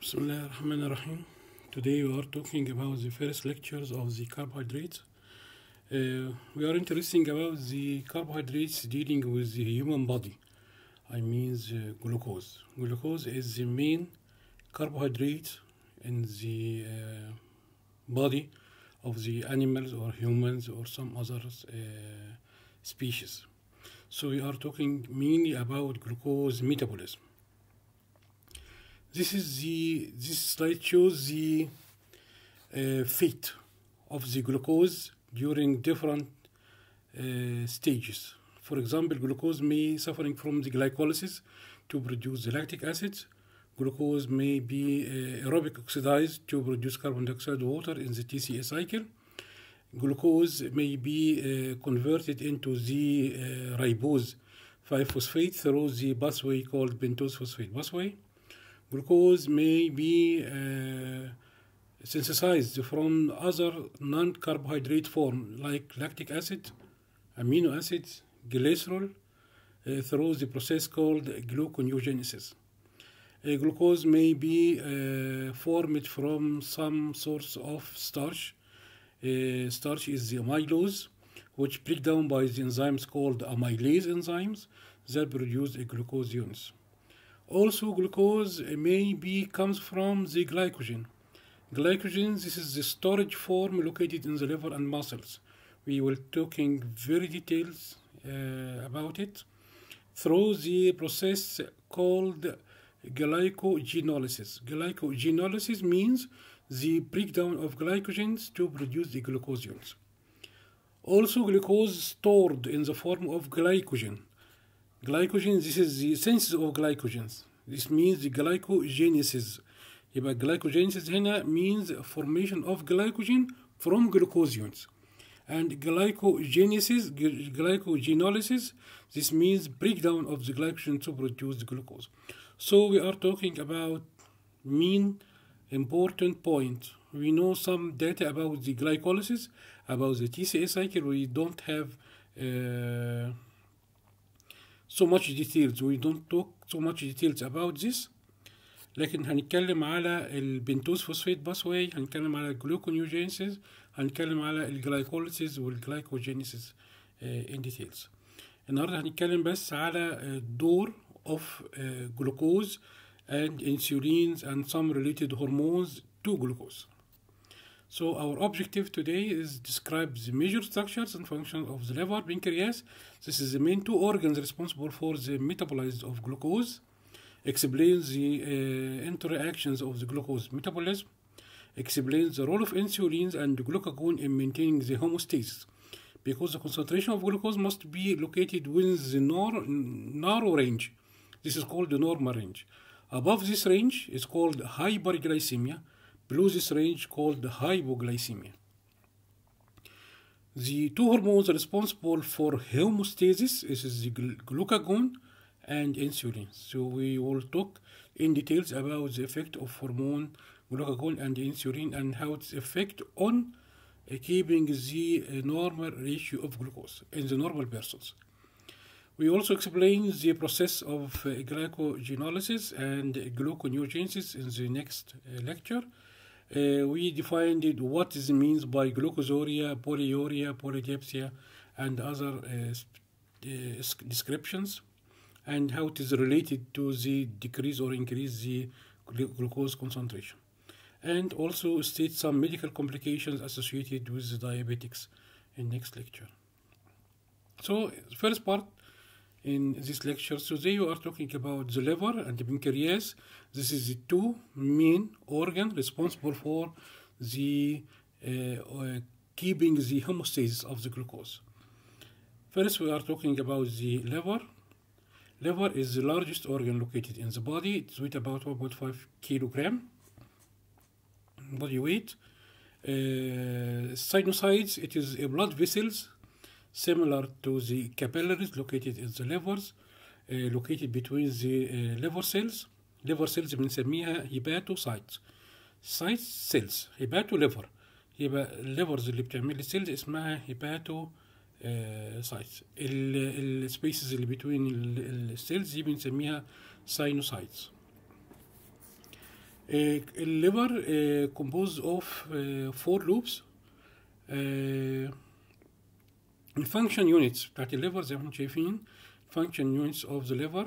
Bismillah ar-Rahman ar-Rahim. Today we are talking about the first lectures of the carbohydrates. Uh, we are interesting about the carbohydrates dealing with the human body. I mean the glucose. Glucose is the main carbohydrate in the uh, body of the animals or humans or some other uh, species. So we are talking mainly about glucose metabolism. This is the this slide shows the uh, fate of the glucose during different uh, stages. For example, glucose may suffering from the glycolysis to produce the lactic acid. Glucose may be uh, aerobic oxidized to produce carbon dioxide water in the TCA cycle. Glucose may be uh, converted into the uh, ribose 5-phosphate through the pathway called pentose phosphate pathway. Glucose may be uh, synthesized from other non-carbohydrate form like lactic acid, amino acids, glycerol uh, through the process called gluconeogenesis. Uh, glucose may be uh, formed from some source of starch. Uh, starch is the amylose, which break down by the enzymes called amylase enzymes that produce a glucose units. Also, glucose may be comes from the glycogen. Glycogen, this is the storage form located in the liver and muscles. We will talking very details uh, about it through the process called glycogenolysis. Glycogenolysis means the breakdown of glycogens to produce the glucose units. Also, glucose stored in the form of glycogen. Glycogen, this is the synthesis of glycogens. This means the glycogenesis. يبقى glycogenesis هنا means formation of glycogen from glucose units. And glycogenesis, glycogenolysis, this means breakdown of the glycogen to produce the glucose. So we are talking about main important point. We know some data about the glycolysis, about the TCA cycle. We don't have uh, so much details. We don't talk so much details about this. لكن هنتكلم على البنتوز فوسفات باسواي هنتكلم على الجلوكونيوجينيسيس هنتكلم على الجلايكوليسيس والجلايكوجينيسيس ان ديتيلز النهارده هنتكلم بس على الدور of uh, glucose and insulins and some related hormones to glucose. So our objective today is describe the major structures and functions of the liver, pancreas. This is the main two organs responsible for the metabolism of glucose. Explains the uh, interactions of the glucose metabolism. Explains the role of insulins and glucagon in maintaining the homeostasis. Because the concentration of glucose must be located within the nor narrow range. This is called the normal range. Above this range is called hyperglycemia. Below this range called hypoglycemia. The two hormones responsible for homeostasis is the glucagon and insulin. So we will talk in details about the effect of hormone glucagon and insulin and how its effect on uh, keeping the uh, normal ratio of glucose in the normal persons. We also explain the process of uh, glycogenolysis and gluconeogenesis in the next uh, lecture. Uh, we defined it, what is means by glucosuria, polyuria, polydipsia, and other uh, descriptions, and how it is related to the decrease or increase the glucose concentration. And also state some medical complications associated with the diabetics in next lecture. So, first part in this lecture. Today we are talking about the liver and the pancreas. This is the two main organs responsible for the uh, uh, keeping the homeostasis of the glucose. First, we are talking about the liver. Liver is the largest organ located in the body. It's weight about 1.5 kilogram body weight. Uh, sinusoids, it is a blood vessels similar to the capillaries located in the livers uh, located between the uh, liver cells liver cells بنسميها hepatocytes cytes cells hepato liver يبقى الليفرز اللي بتعمل السيلز اسمها هيباتو سايتس السبيسز اللي بين السيلز دي بنسميها ساينوسايتس الليفر composed of four loops الفانكشن يونتس بتاعت الليفر زي ما احنا شايفين فانكشن يونتس اوف ذا ليفر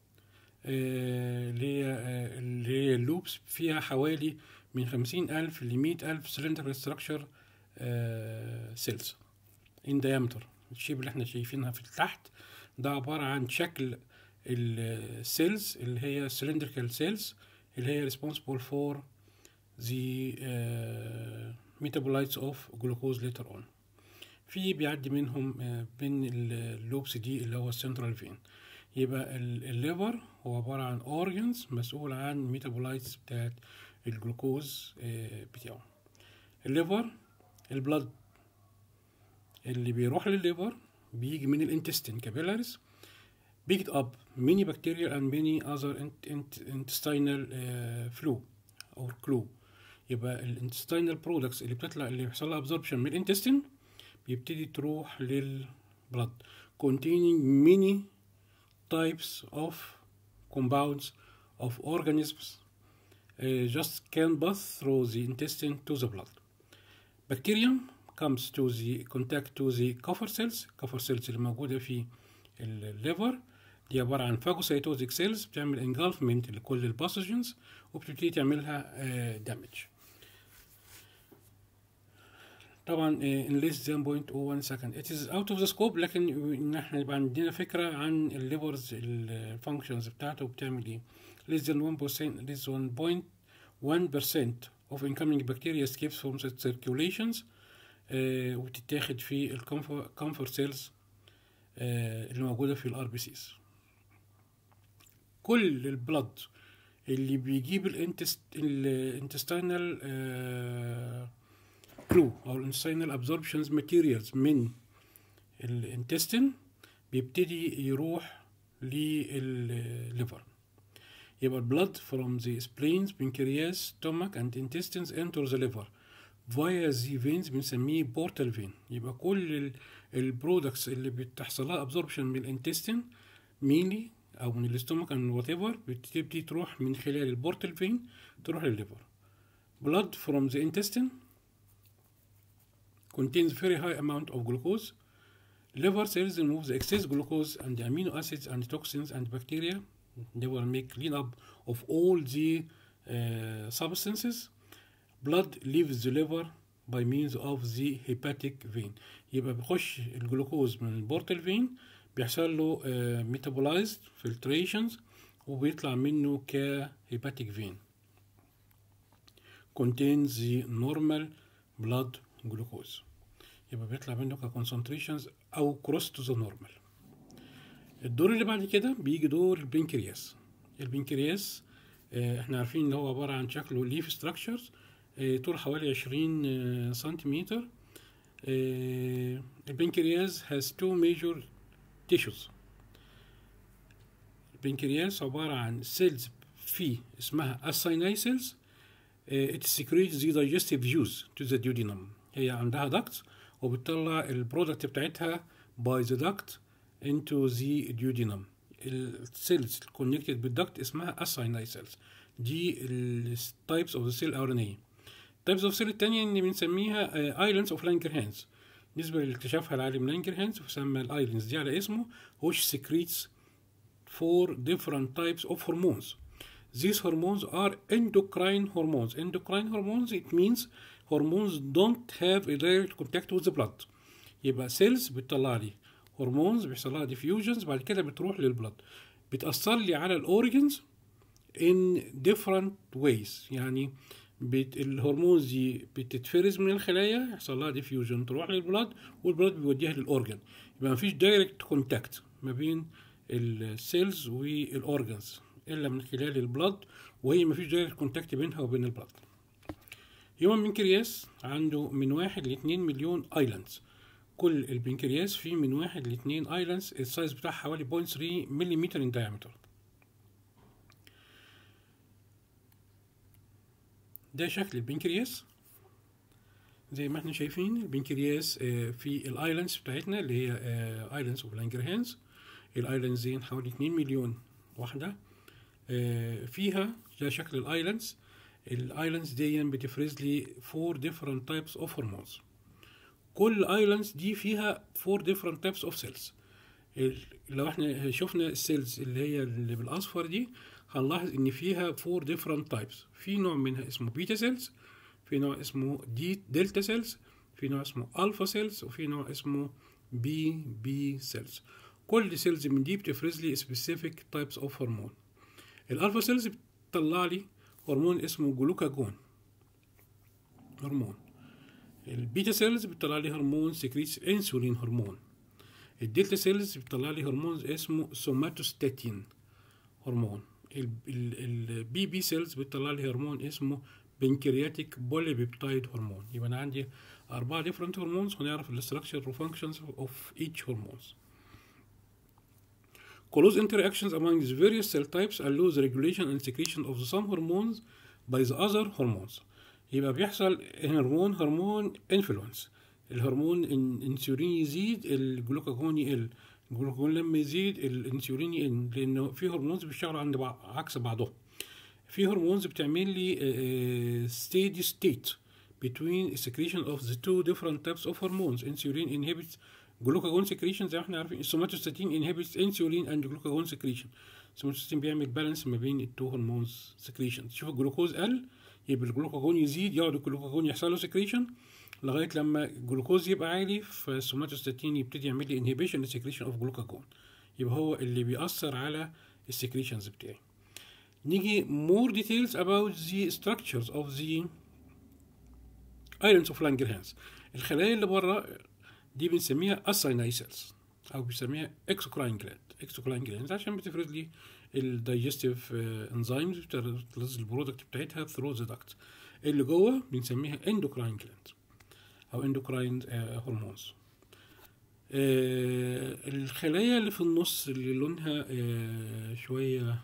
اللي هي آه، اللي هي اللوبس فيها حوالي من خمسين ألف لمية ألف سلندر ستراكشر سيلز in diameter الشيب اللي احنا شايفينها في تحت ده عبارة عن شكل السيلز اللي هي cylindrical cells اللي هي responsible for the uh, metabolites of glucose later on في بيعدي منهم آه، بين اللوبس دي اللي هو السنترال فين يبقى ال- الليفر هو عبارة عن اورجنز مسؤول عن ميتابولايتس بتاعت الجلوكوز آه، بتاعه الليفر البلد اللي بيروح للليفر بيجي من الانتستين كابيلاريز picked up many bacteria and many other int- int- intestinal uh, flu or clue يبقى الانتستينال برودكتس اللي بتطلع اللي بيحصل لها absorption من الانتستين بيبتدي تروح للبلد containing many types of compounds of organisms uh, just can pass through the intestine to the blood. Bacterium comes to the contact to the cover cells cover cells اللي موجودة في الليفر دي عبارة عن phagocytotic cells بتعمل engulfment لكل الباثوجينز وبتبتدي تعملها damage. طبعا آه، in less than 0.01 second it is out of the scope لكن ان احنا يبقى عندنا فكرة عن الليفرز الفانكشنز بتاعته وبتعمل ايه less than 1% less than 1.1% of incoming bacteria escapes from the circulations آه، وتتاخد في الكمفور سيلز اللي موجودة في الار بي سيز كل البلد اللي بيجيب الانتست الانتستينال كلو او الانتستينال ابزوربشنز ماتيريالز من الانتستين بيبتدي يروح للليفر يبقى البلد from the spleens pancreas stomach and intestines enter the liver via the veins بنسميه portal vein يبقى كل البرودكتس اللي بتحصل لها absorption من الانتستين مينلي او من الاستومك او من وات ايفر بتبتدي تروح من خلال البورتال فين تروح للليفر blood from the intestine contains very high amount of glucose liver cells remove the excess glucose and the amino acids and toxins and bacteria they will make clean up of all the uh, substances blood leaves the liver by means of the hepatic vein يبقى بيخش الجلوكوز من البورتال فين بيحصل له ميتابولايزد فلتريشنز وبيطلع منه كهيباتيك فين contains the normal blood glucose يبقى بيطلع منه كconcentrations او كروس تو ذا نورمال الدور اللي بعد كده بيجي دور البنكرياس البنكرياس آه، احنا عارفين ان هو عبارة عن شكله ليف ستراكشرز طول حوالي 20 سنتيمتر البنكرياس has two major tissues البنكرياس عبارة عن سيلز في اسمها acinine cells uh, it secretes the digestive juice to the duodenum هي عندها ducts وبتطلع البرودكت بتاعتها by the duct into the duodenum السيلز connected بالدكت اسمها acinine cells دي ال types of the cell الأولانية types of cell التانية اللي بنسميها uh, islands of Langerhans بالنسبة لاكتشافها العالم لانجرهانز فسمى الايلاندز دي على اسمه which secretes four different types of hormones. These hormones are endocrine hormones. Endocrine hormones it means hormones don't have a direct contact with the blood. يبقى cells بتطلع لي hormones بيحصل لها diffusions بعد كده بتروح للبلد بتأثر لي على الاورجنز in different ways يعني بت... الهرمونز دي بتتفرز من الخلايا يحصل لها ديفيوجن تروح للبلاد والبلاد بيوديها للاورجن يبقى مفيش دايركت كونتاكت ما بين السيلز والاورجنز الا من خلال البلاد وهي مفيش دايركت كونتاكت بينها وبين البلاد هيومن بنكرياس عنده من واحد لاتنين مليون ايلاندز كل البنكرياس فيه من واحد لاتنين ايلاندز السايز بتاعها حوالي 0.3 ملم ان diameter ده شكل البنكرياس زي ما احنا شايفين البنكرياس آه، في الايلاندز بتاعتنا اللي هي ايلاندز اوف لانجرهانز الايلاندز دي حوالي 2 مليون واحدة آه، فيها ده شكل الايلاندز الايلاندز دي بتفرز لي four different types of hormones كل ايلاندز دي فيها four different types of cells ال- لو احنا شفنا السيلز اللي هي اللي بالاصفر دي هنلاحظ ان فيها four different types في نوع منها اسمه بيتا سيلز في نوع اسمه دي دلتا سيلز في نوع اسمه الفا سيلز وفي نوع اسمه بي بي سيلز كل سيلز من دي بتفرز لي specific types of hormone الالفا سيلز بتطلع لي هرمون اسمه جلوكاجون هرمون البيتا سيلز بتطلع لي هرمون سكريتس انسولين هرمون الدلتا سيلز بتطلع لي هرمون اسمه سوماتوستاتين هرمون البي بي سيلز بتطلع لي هرمون اسمه بنكرياتيك بوليبيبتايد هرمون يبقى انا عندي أربعة different هرمونز هنعرف الاستراكشر functions of each hormones Close interactions among these various cell types allows the regulation and secretion of some hormones by the other hormones يبقى بيحصل هرمون هرمون انفلونس الهرمون الانسولين يزيد الجلوكاجون يقل الجلوكاجون لما يزيد الانسولين يقل لانه في هرمونز بيشتغلوا عند بعض عكس بعضهم في هرمونز بتعمل لي steady state between secretion of the two different types of hormones insulin inhibits glucagon secretion زي ما احنا عارفين السوماتوستاتين inhibits insulin and glucagon secretion السوماتوستاتين بيعمل بالانس ما بين التو هرمونز secretion تشوف الجلوكوز قل يبقى الجلوكاجون يزيد يقعد الجلوكاجون يحصل له secretion لغايه لما الجلوكوز يبقى عالي فالسوماتوستاتين يبتدي يعمل لي inhibition secretion of glucagon يبقى هو اللي بيأثر على السكريشنز بتاعي نيجي more details about the structures of the islands of Langerhans الخلايا اللي بره دي بنسميها acynae cells او بنسميها exocrine gland exocrine glands عشان بتفرز لي الدايجستيف انزيمز بتفرز البرودكت بتاعتها through the duct اللي جوه بنسميها endocrine gland او endocrine هرمونز الخلايا اللي في النص اللي لونها آه، شويه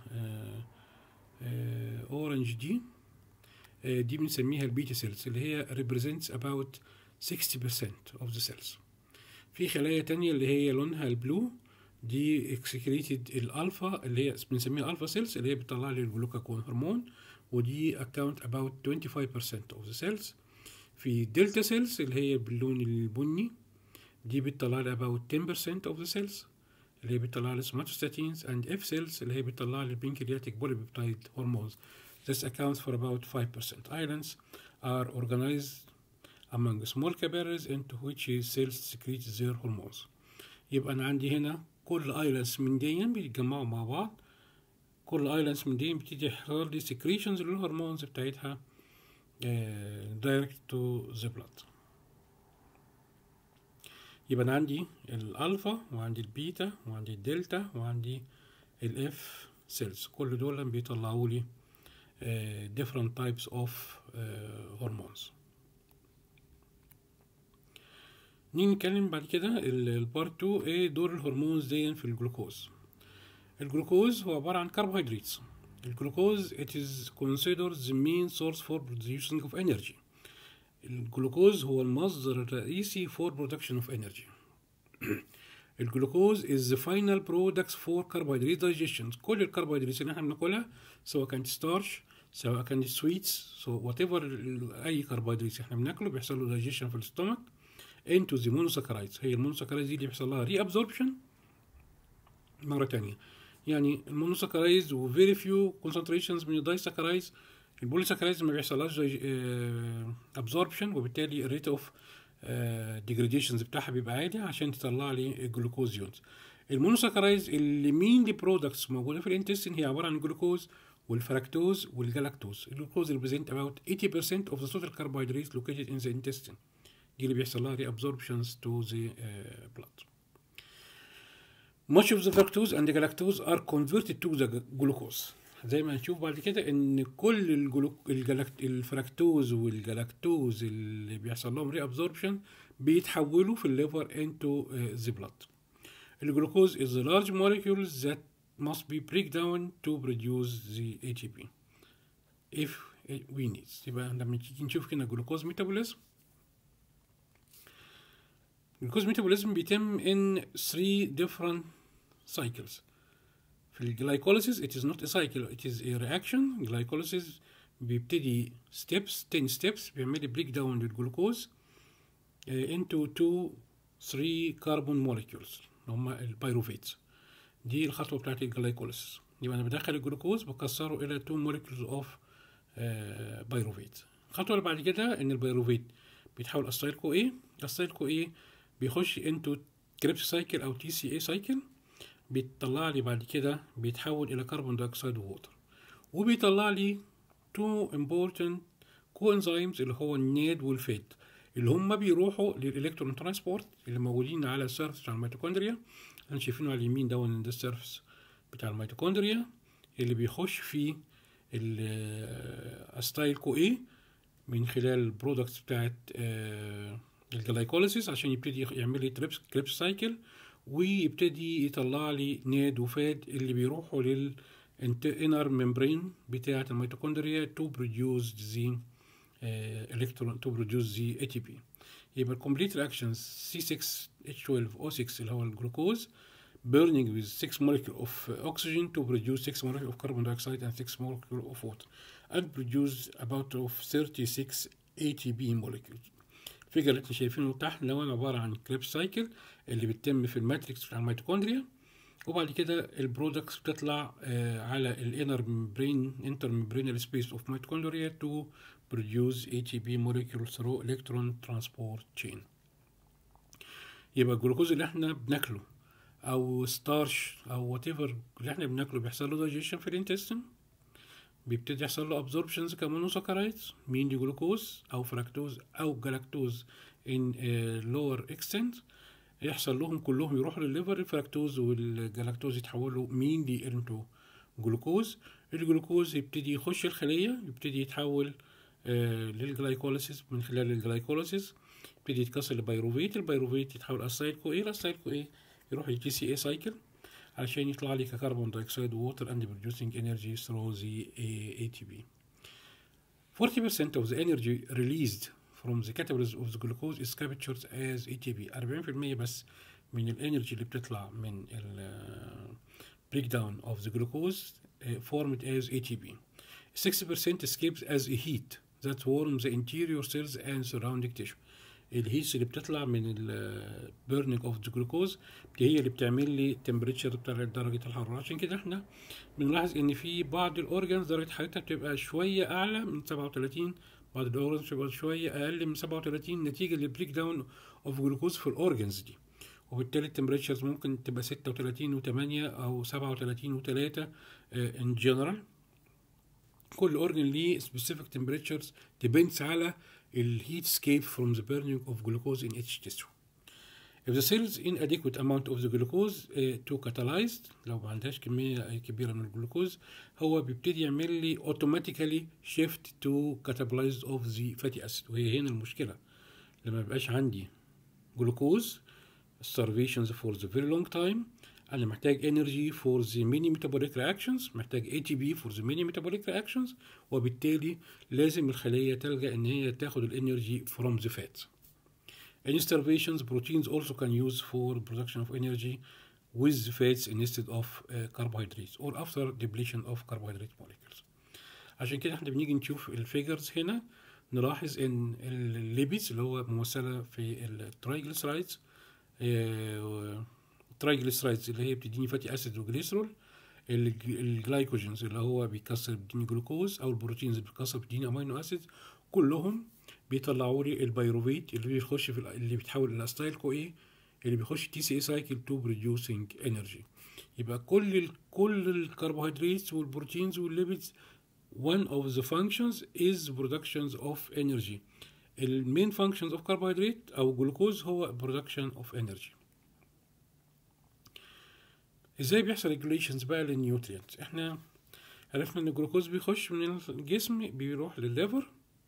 اورنج دي آه، دي بنسميها البيتا سيلز اللي هي represents about 60% of the cells في خلايا تانية اللي هي لونها البلو دي اكسكريتد الالفا اللي هي بنسميها الفا سيلز اللي هي بتطلع لي الجلوكاجون هرمون ودي account about 25% of the cells في دلتا سيلز اللي هي باللون البني دي بتطلع لي about 10% of the cells اللي هي بتطلع لي somatostatins and F cells اللي هي بتطلع لي pancreatic polypeptide hormones This accounts for about 5%. Islands are organized among small capillaries into which cells secrete their hormones. يبقى أنا عندي هنا كل ايلاندز من دي بيتجمعوا مع بعض كل ايلاندز من دي بتيجي يحصل لي secretions للهرمونز بتاعتها direct to the blood. يبقى أنا عندي الألفا وعندي البيتا وعندي الدلتا وعندي الإف سيلز كل دول بيطلعوا لي uh, different types of uh, hormones نيجي نتكلم بعد كده البارت 2 ايه دور الهرمونز دي في الجلوكوز الجلوكوز هو عبارة عن كربوهيدرات الجلوكوز it is considered the main source for producing of energy الجلوكوز هو المصدر الرئيسي for production of energy الجلوكوز is the final products for carbohydrate digestion كل الكربوهيدرات اللي احنا بناكلها سواء كانت ستارش سواء كانت سويتس سو وات ايفر اي كربوهيدرات احنا بناكله بيحصل له دايجيشن في الاستومك انتو ذا مونوساكرايدز هي المونوساكرايدز دي اللي بيحصل لها ري ابزوربشن مره تانية يعني المونوساكرايدز وفيري فيو كونسنتريشنز من الدايساكرايدز البوليساكرايدز ما بيحصلهاش ابزوربشن وبالتالي الريت اوف ديجريديشنز بتاعها بيبقى عالي عشان تطلع لي الجلوكوز يونز المونوساكرايدز اللي مين دي برودكتس موجوده في الانتستين هي عباره عن الجلوكوز والفركتوز والجلاكتوز الجلوكوز represent about 80% of the total carbohydrates located in the intestine دي اللي بيحصل لها reabsorptions to the uh, blood much of the fructose and the galactose are converted to the glucose زي ما هنشوف بعد كده ان كل الجلوك الجلاكت الفركتوز والجلاكتوز اللي بيحصل لهم ري ابزوربشن بيتحولوا في الليفر into uh, the blood الجلوكوز is the large molecules that must be break down to produce the ATP if we need يبقى لما نيجي نشوف كده جلوكوز ميتابوليزم الجلوكوز ميتابوليزم بيتم in three different cycles في الجلايكوليسيس it is not a cycle it is a reaction glycolysis بيبتدي ستيبس 10 ستيبس بيعمل لي بريك داون للجلوكوز into 2 3 كربون موليكيولز اللي هم البيروفيتس دي الخطوه بتاعت الجلايكوليسيس يبقى انا بدخل الجلوكوز بكسره الى 2 موليكيولز اوف بيروفيت الخطوه اللي بعد كده ان البيروفيت بيتحول اسايل كو ايه اسايل كو ايه بيخش انتو كريبس سايكل او تي سي اي سايكل بيطلع لي بعد كده بيتحول الى كربون دايوكسيد ووتر وبيطلع لي تو امبورتنت كو انزيمز اللي هو النيد والفيت اللي هم بيروحوا للالكترون ترانسبورت اللي موجودين على السيرفس بتاع الميتوكوندريا انا شايفينه على اليمين ده ده السيرفس بتاع الميتوكوندريا اللي بيخش في الستايل كو اي من خلال البرودكتس بتاعت الجلايكوليسيس عشان يبتدي يعمل لي تريبس كريبس سايكل ويبتدي يطلع لي ناد وفاد اللي بيروحوا لل inner membrane بتاعة الميتوكوندريا to produce the uh, electron to produce the ATP يبقى complete reactions C6H12O6 اللي هو الجلوكوز burning with 6 molecule of oxygen to produce 6 molecule of carbon dioxide and 6 molecule of water and produce about of 36 ATP molecules الفيجر اللي احنا شايفينه تحت ده عبارة عن كريب سايكل اللي بتتم في الماتريكس بتاع الميتوكوندريا وبعد كده البرودكتس بتطلع آه على الانر ممبرين انتر ممبرينال سبيس اوف ميتوكوندريا تو بروديوس اي تي بي موليكيول ثرو الكترون ترانسبورت تشين يبقى الجلوكوز اللي احنا بناكله او ستارش او وات ايفر اللي احنا بناكله بيحصل له دايجيشن في الانتستين بيبتدي يحصل له ابزوربشنز كمونوساكرايدز مين دي جلوكوز او فراكتوز او جلاكتوز ان لور اكستنت يحصل لهم كلهم يروحوا للليفر الفراكتوز والجلاكتوز يتحولوا مين دي انتو جلوكوز الجلوكوز يبتدي يخش الخليه يبتدي يتحول آه للجلايكوليسيس من خلال الجلايكوليسيس يبتدي يتكسر لبيروفيت البيروفيت يتحول اسايل كو ايه الاسايل كو ايه يروح للتي سي اي سايكل علشان يطلع لي ككربون دايوكسيد ووتر اند producing energy through the ATP 40% of the energy released from the catalyst of the glucose is captured as ATP 40% بس من الانرجي اللي بتطلع من ال breakdown of the glucose uh, formed as ATP 60% escapes as a heat that warms the interior cells and surrounding tissue الهيتس اللي بتطلع من ال burning of the glucose هي اللي بتعمل لي temperature بتاع درجة الحرارة عشان كده احنا بنلاحظ ان في بعض الاورجنز درجة حرارتها بتبقى شوية اعلى من 37 بعض الاورجنز بتبقى شوية اقل من 37 نتيجة للبريك داون اوف جلوكوز في الاورجنز دي وبالتالي التمبريتشرز ممكن تبقى 36 و8 او 37 و3 ان جنرال كل اورجن ليه سبيسيفيك temperatures depends على الهيت escape from the burning of glucose in each tissue. If the cells inadequate amount of the glucose uh, to catalyzed لو ما عندهاش كمية كبيرة من الجلوكوز هو بيبتدي يعمل لي automatically shift to catabolize of the fatty acid وهي هنا المشكلة لما يبقاش عندي جلوكوز starvations for the very long time انا محتاج energy for the many metabolic reactions محتاج ATP for the many metabolic reactions وبالتالي لازم الخلية تلجأ ان هي تاخد الانرجي from the fat in starvations proteins also can use for production of energy with fats instead of uh, carbohydrates or after depletion of carbohydrate molecules عشان كده احنا بنيجي نشوف الفيجرز هنا نلاحظ ان الليبيدز اللي هو ممثلة في الترايجليسرايدز الترايجليسرايدز اللي هي بتديني فاتي اسيد وجليسرول الجلايكوجينز اللي هو بيكسر بيديني جلوكوز او البروتينز اللي بتكسر بتديني امينو اسيد كلهم بيطلعوا لي البيروفيت اللي بيخش في اللي بيتحول الى ستايل كو ايه اللي بيخش تي سي اي سايكل تو بروديوسينج انرجي يبقى كل ال كل الكربوهيدرات والبروتينز والليبيدز one of the functions is productions of energy المين functions of carbohydrate او جلوكوز هو production of energy ازاي بيحصل ريجوليشنز بقى للنيوترينتس احنا عرفنا ان الجلوكوز بيخش من الجسم بيروح للليفر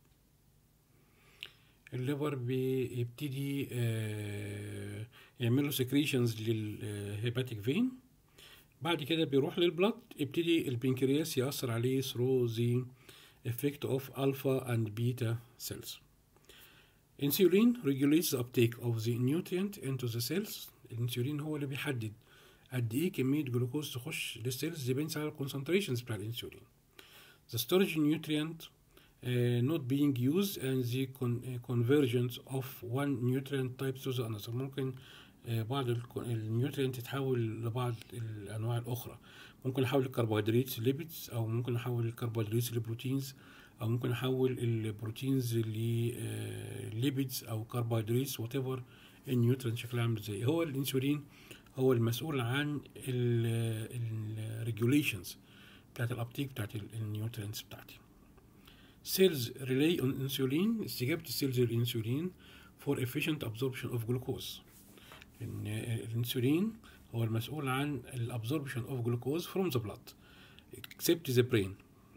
الليفر بيبتدي آه يعملوا سكريشنز للهيباتيك فين بعد كده بيروح للبلد يبتدي البنكرياس يأثر عليه through the effect of alpha and beta cells. Insulin regulates the uptake of the nutrient into the cells. الانسولين هو اللي بيحدد قد ايه كمية جلوكوز تخش للسيلز depends على الكونسنتريشنز بتاع الانسولين. The storage nutrient not being used and the con- convergence of one nutrient type to the another ممكن بعض النيوترينت تتحول لبعض الانواع الاخرى ممكن احول الكربوهيدرات ليبيدز او ممكن احول الكربوهيدرات لبروتينز او ممكن احول البروتينز لليبيدز او كربوهيدرات وات ايفر النيوترينت شكلها عامل ازاي هو الانسولين هو المسؤول عن الريجوليشنز بتاعت الابتيك بتاعت النيوترينتس بتاعتي cells rely on insulin استجابة السيلز للانسولين for efficient absorption of glucose ان الانسولين هو المسؤول عن الابزوربشن اوف جلوكوز فروم ذا بلاد except the brain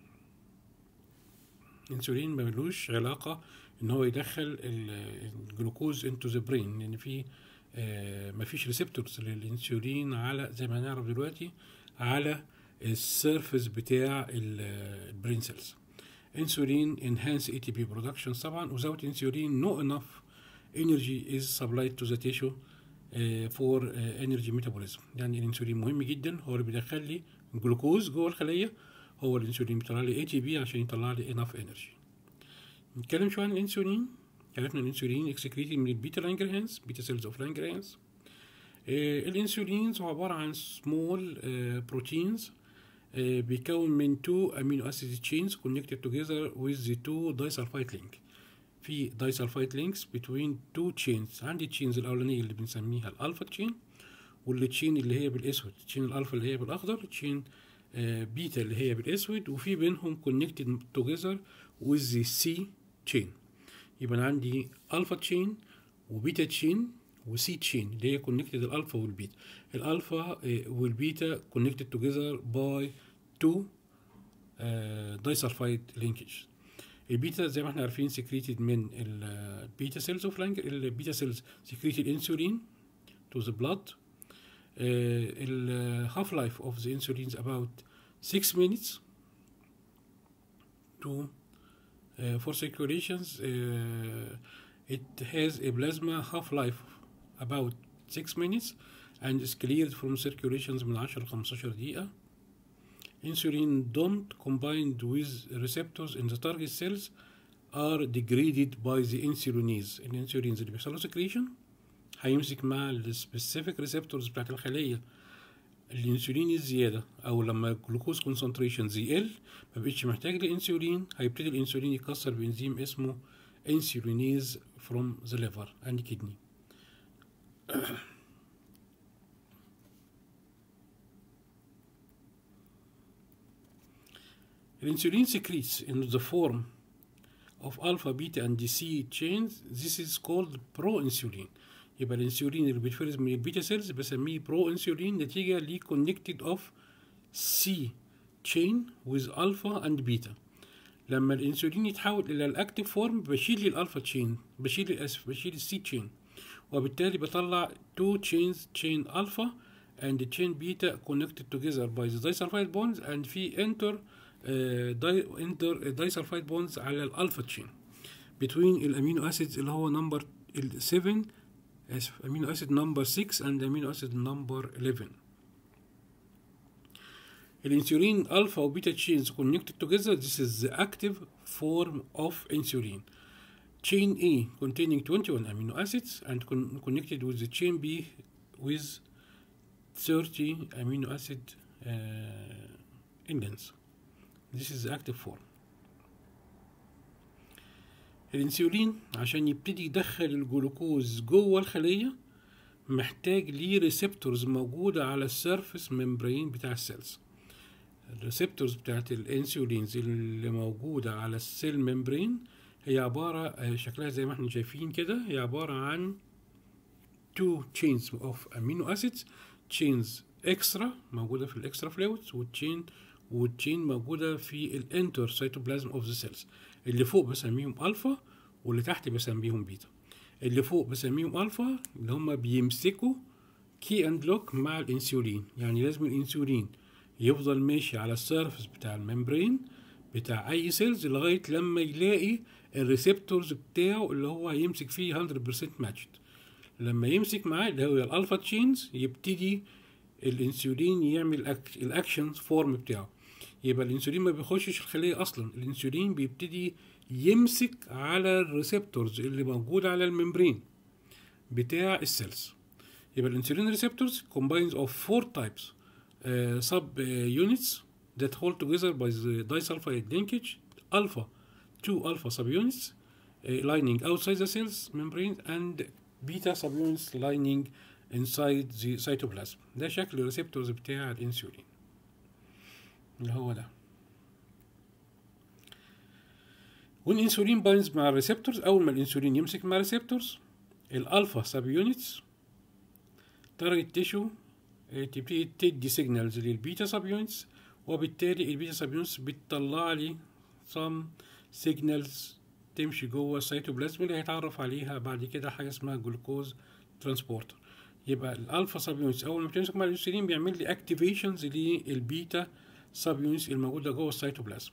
الانسولين ملوش علاقة ان هو يدخل الجلوكوز into the brain لان في آه مفيش ريسبتورز للانسولين على زي ما هنعرف دلوقتي على السيرفس بتاع البرين سيلز انسولين enhance ATP production طبعا without insulin no enough energy is supplied to the tissue فور انرجي ميتابوليزم يعني الانسولين مهم جدا هو اللي بيدخل لي جلوكوز جوه الخليه هو الانسولين بيطلع لي اي تي بي عشان يطلع لي انف انرجي نتكلم شويه عن الانسولين عرفنا الانسولين اكسكريتد من البيتا لانجرهانز بيتا سيلز اوف لانجرهانز الانسولين هو عباره عن سمول بروتينز بيكون من تو امينو اسيد تشينز connected together with the two disulfide link في دايسلفايد لينكس بتوين تو تشينز عندي تشينز الاولانيه اللي بنسميها الالفا تشين والتشين اللي هي بالاسود تشين الالفا اللي هي بالاخضر تشين آه بيتا اللي هي بالاسود وفي بينهم كونكتد توجذر وذ ذا سي تشين يبقى عندي الفا تشين وبيتا تشين وسي تشين اللي هي كونكتد الالفا والبيتا الالفا آه والبيتا كونكتد توجذر باي تو دايسلفايد لينكج البيتا زي ما احنا عارفين سكريتد من البيتا سيلز اوف لانج البيتا سيلز سكريتد انسولين تو ذا بلاد الهاف لايف اوف ذا انسولين is about 6 minutes to uh, for circulations uh, it has a plasma half life about 6 minutes and is cleared from circulations من 10 ل 15 دقيقة insulin don't combined with receptors in the target cells are degraded by the insulinase الانسولينز اللي بيحصل له secretion هيمسك مع السبيسيفيك ريسبتورز بتاعت الخليه الانسولين الزياده او لما الجلوكوز كونسنتريشنز يقل ما بقتش محتاج لانسولين هيبتدي الانسولين يكسر بانزيم اسمه انسولينيز فروم ذا ليفر اند كدني الانسولين secretes in the form of alpha beta and C chains this is called pro-insulin يبقى الانسولين اللي بيتفرز من البيتا سيلز بسميه برو انسولين نتيجه ل connected of C chain with alpha and beta لما الانسولين يتحول الى الاكتيف فورم بشيل الالفا تشين بشيل اسف بشيل السي تشين وبالتالي بطلع two chains chain alpha and chain beta connected together by the disulfide bonds and في enter داي انتر دايسلفايد بوندز على الالفا تشين بتوين الامينو اسيدز اللي هو نمبر 7 اسف امينو اسيد نمبر 6 اند امينو اسيد نمبر 11 الانسولين الفا وبيتا تشينز connected together this is the active form of insulin chain A containing 21 amino acids and con connected with the chain B with 30 amino acid uh, indents This is the active form. الانسولين عشان يبتدي يدخل الجلوكوز جوه الخلية محتاج ليه ريسبتورز موجودة على السيرفس ممبرين بتاع السيلز الريسبتورز بتاعت الانسولينز اللي موجودة على السيل ممبرين هي عبارة شكلها زي ما احنا شايفين كده هي عبارة عن two chains of amino acids chains extra موجودة في الاكسترا فلويدز والتشين والتشين موجودة في الانتر سيتوبلازم اوف ذا سيلز اللي فوق بسميهم الفا واللي تحت بسميهم بيتا اللي فوق بسميهم الفا اللي هما بيمسكوا كي اند لوك مع الانسولين يعني لازم الانسولين يفضل ماشي على السيرفس بتاع الممبرين بتاع اي سيلز لغايه لما يلاقي الريسبتورز بتاعه اللي هو هيمسك فيه 100% ماتشد لما يمسك معاه اللي هو الالفا تشينز يبتدي الانسولين يعمل الاكشن فورم بتاعه يبقى الانسولين ما بيخشش الخليه اصلا الانسولين بيبتدي يمسك على الريسبتورز اللي موجوده على الممبرين بتاع السيلز يبقى الانسولين ريسبتورز combines of four types uh, sub uh, units that hold together by the disulfide linkage alpha two alpha subunits uh, lining outside the cells membrane and beta subunits lining inside the cytoplasm ده شكل الريسبتورز بتاع الانسولين اللي هو ده والانسولين باينز مع الريسبتورز اول ما الانسولين يمسك مع الريسبتورز الالفا سب يونتس تارجت تيشو تبتدي تدي سيجنالز للبيتا سب يونتس وبالتالي البيتا سب يونتس بتطلع لي سم سيجنالز تمشي جوه السيتوبلازم اللي هيتعرف عليها بعد كده حاجه اسمها جلوكوز ترانسبورتر يبقى الالفا سب يونتس اول ما بتمسك مع الانسولين بيعمل لي اكتيفيشنز للبيتا سب يونتس الموجوده جوه السيتوبلازم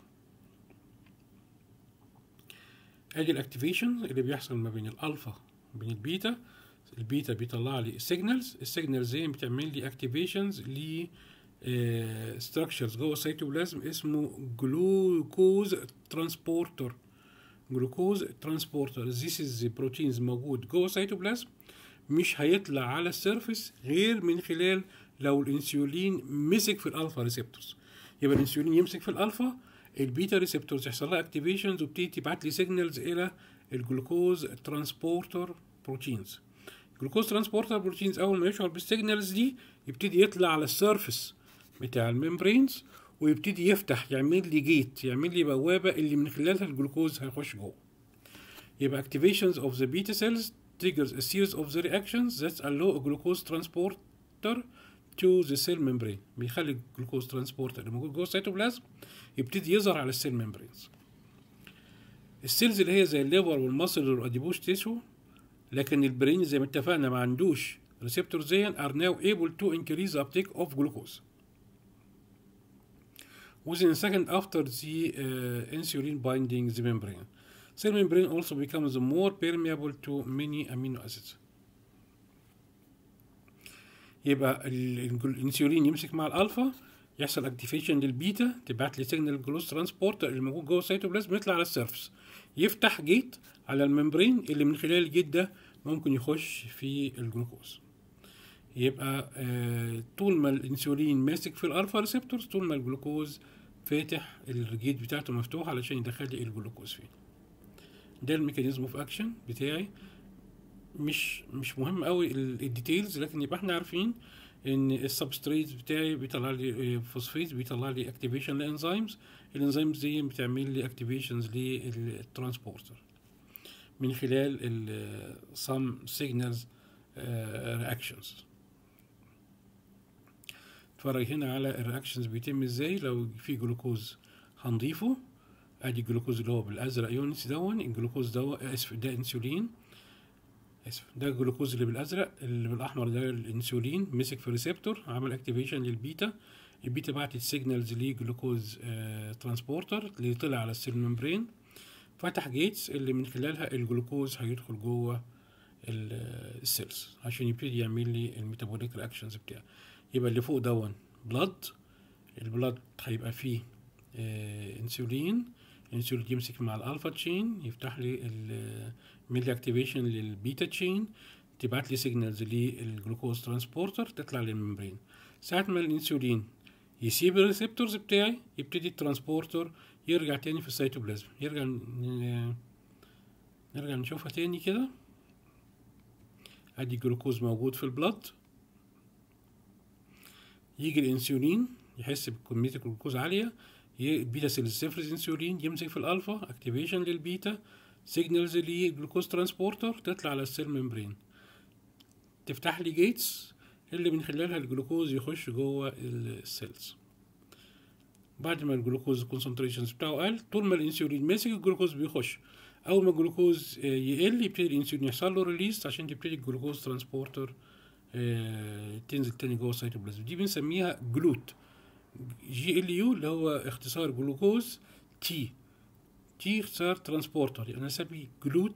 ادي الاكتيفيشن اللي بيحصل ما بين الالفا وبين البيتا البيتا بيطلع لي السيجنالز السيجنالز دي بتعمل لي اكتيفيشنز ل ستراكشرز جوه السيتوبلازم اسمه جلوكوز ترانسبورتر جلوكوز ترانسبورتر ذيس از بروتينز موجود جوه السيتوبلازم مش هيطلع على السيرفيس غير من خلال لو الانسولين مسك في الالفا ريسبتورز يبقى الانسولين يمسك في الالفا البيتا ريسبتورز يحصل لها اكتيفيشنز وبتبتدي تبعت لي سيجنالز الى الجلوكوز ترانسبورتر بروتينز الجلوكوز ترانسبورتر بروتينز اول ما يشعر بالسيجنالز دي يبتدي يطلع على السيرفيس بتاع الممبرينز ويبتدي يفتح يعمل لي جيت يعمل لي بوابه اللي من خلالها الجلوكوز هيخش جوه يبقى activations of the beta cells triggers a series of the reactions that allow a glucose transporter to the cell membrane بيخلي الجلوكوز ترانسبورتر اللي موجود جوه السيتوبلازم يبتدي يظهر على السيل ممبرينز السيلز اللي هي زي الليفر والمصل والاديبوش تيشو لكن البرين زي ما اتفقنا ما عندوش ريسبتور زي are now able to increase the uptake of glucose within a second after the uh, insulin binding the membrane cell membrane also becomes more permeable to many amino acids يبقى الانسولين يمسك مع الالفا يحصل اكتيفيشن للبيتا تبعت لي سيجنال جلوز ترانسبورتر اللي موجود جوه السيتوبلازم يطلع على السيرفس يفتح جيت على الممبرين اللي من خلال الجيت ده ممكن يخش في الجلوكوز يبقى آه طول ما الانسولين ماسك في الالفا ريسبتورز طول ما الجلوكوز فاتح الجيت بتاعته مفتوح علشان يدخل لي الجلوكوز فيه ده الميكانيزم اوف اكشن بتاعي مش مش مهم قوي الديتيلز لكن يبقى احنا عارفين ان السبستريت بتاعي بيطلع لي فوسفيت بيطلع لي اكتيفيشن لانزيمز الانزيمز دي بتعمل لي اكتيفيشنز للترانسبورتر من خلال ال some signals reactions اتفرج هنا على الرياكشنز بيتم ازاي لو في جلوكوز هنضيفه ادي الجلوكوز اللي هو بالازرق يونتس دون الجلوكوز ده اسف ده انسولين اسف ده الجلوكوز اللي بالازرق اللي بالاحمر ده الانسولين مسك في ريسبتور عمل اكتيفيشن للبيتا البيتا بعتت سيجنالز لجلوكوز آه ترانسبورتر اللي طلع على السيل ممبرين فتح جيتس اللي من خلالها الجلوكوز هيدخل جوه السيلز عشان يبتدي يعمل لي الميتابوليك رياكشنز بتاعه يبقى اللي فوق دون بلاد البلاد هيبقى فيه آه انسولين الانسولين يمسك مع الالفا تشين يفتح لي الميلي اكتيفيشن للبيتا تشين تبعت لي سيجنالز للجلوكوز ترانسبورتر تطلع للممبرين ساعة ما الانسولين يسيب الريسبتورز بتاعي يبتدي الترانسبورتر يرجع تاني في السيتوبلازم يرجع نرجع نشوفها تاني كده ادي الجلوكوز موجود في البلد يجي الانسولين يحس بكمية الجلوكوز عالية بيتا سيلز تفرز انسولين يمسك في الالفا اكتيفيشن للبيتا سيجنالز للجلوكوز ترانسبورتر تطلع على السيل ممبرين تفتح لي جيتس اللي من خلالها الجلوكوز يخش جوه السيلز بعد ما الجلوكوز الكونسنتريشنز بتاعه قل طول ما الانسولين ماسك الجلوكوز بيخش اول ما الجلوكوز يقل يبتدي الانسولين يحصل له ريليس عشان تبتدي الجلوكوز ترانسبورتر تنزل تاني جوه السيتوبلازم دي بنسميها جلوت جي ال يو اللي هو اختصار جلوكوز تي تي اختصار ترانسبورتر يعني انا اسمي جلوت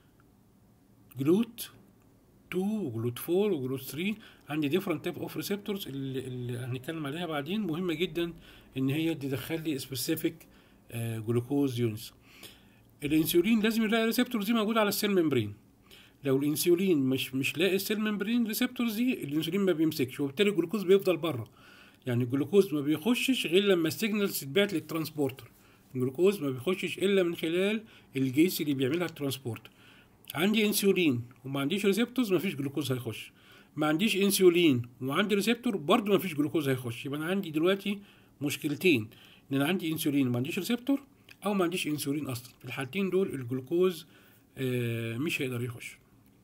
جلوت 2 وجلوت 4 وجلوت 3 عندي different type of receptors اللي, اللي هنتكلم عليها بعدين مهمه جدا ان هي تدخل لي سبيسيفيك جلوكوز يونتس الانسولين لازم يلاقي ريسبتورز دي موجوده على السيل ممبرين لو الانسولين مش مش لاقي السيل ممبرين ريسبتورز دي الانسولين ما بيمسكش وبالتالي الجلوكوز بيفضل بره يعني الجلوكوز ما بيخشش غير لما السيجنالز تتبعت للترانسبورتر الجلوكوز ما بيخشش الا من خلال الجيس اللي بيعملها الترانسبورتر عندي انسولين وما عنديش ريسبتورز ما فيش جلوكوز هيخش ما عنديش انسولين وعندي ريسبتور برضه ما فيش جلوكوز هيخش يبقى انا عندي دلوقتي مشكلتين ان انا عندي انسولين وما عنديش ريسبتور او ما عنديش انسولين اصلا في الحالتين دول الجلوكوز آه مش هيقدر يخش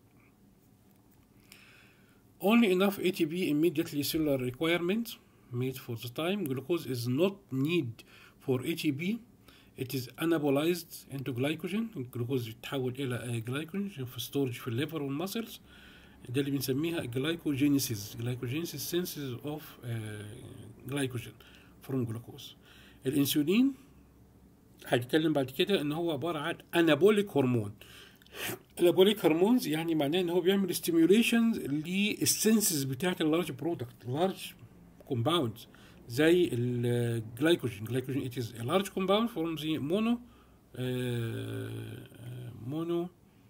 only enough ATP immediately cellular requirements made for the time glucose is not need for ATP it is anabolized into glycogen الجلوكوز يتحول الى glycogen في storage في الليفر والمسلز ده اللي بنسميها glycogenesis glycogenesis senses of uh, glycogen from glucose الانسولين هنتكلم بعد كده ان هو عباره عن انابوليك هرمون الانابوليك هرمونز يعني معناه ان هو بيعمل ستيميوليشنز للسنسز بتاعت اللارج برودكت لارج كومباوندز زي الجلايكوجين جلايكوجين it is a large compound from the mono mono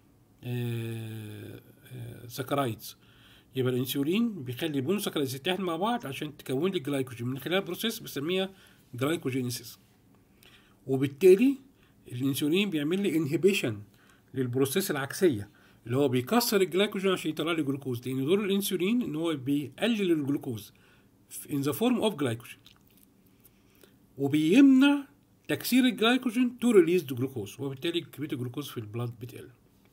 سكرايدز يبقى الانسولين بيخلي المونو سكرايدز يتحد مع بعض عشان تكون لي الجلايكوجين من خلال بروسيس بنسميها جلايكوجينيسيس وبالتالي الانسولين بيعمل لي انهبيشن للبروسيس العكسيه اللي هو بيكسر الجلايكوجين عشان يطلع لي جلوكوز لان دور الانسولين ان هو بيقلل الجلوكوز in the form of glycogen وبيمنع تكسير الجلايكوجين تو ريليز جلوكوز وبالتالي كميه الجلوكوز في البلاد بتقل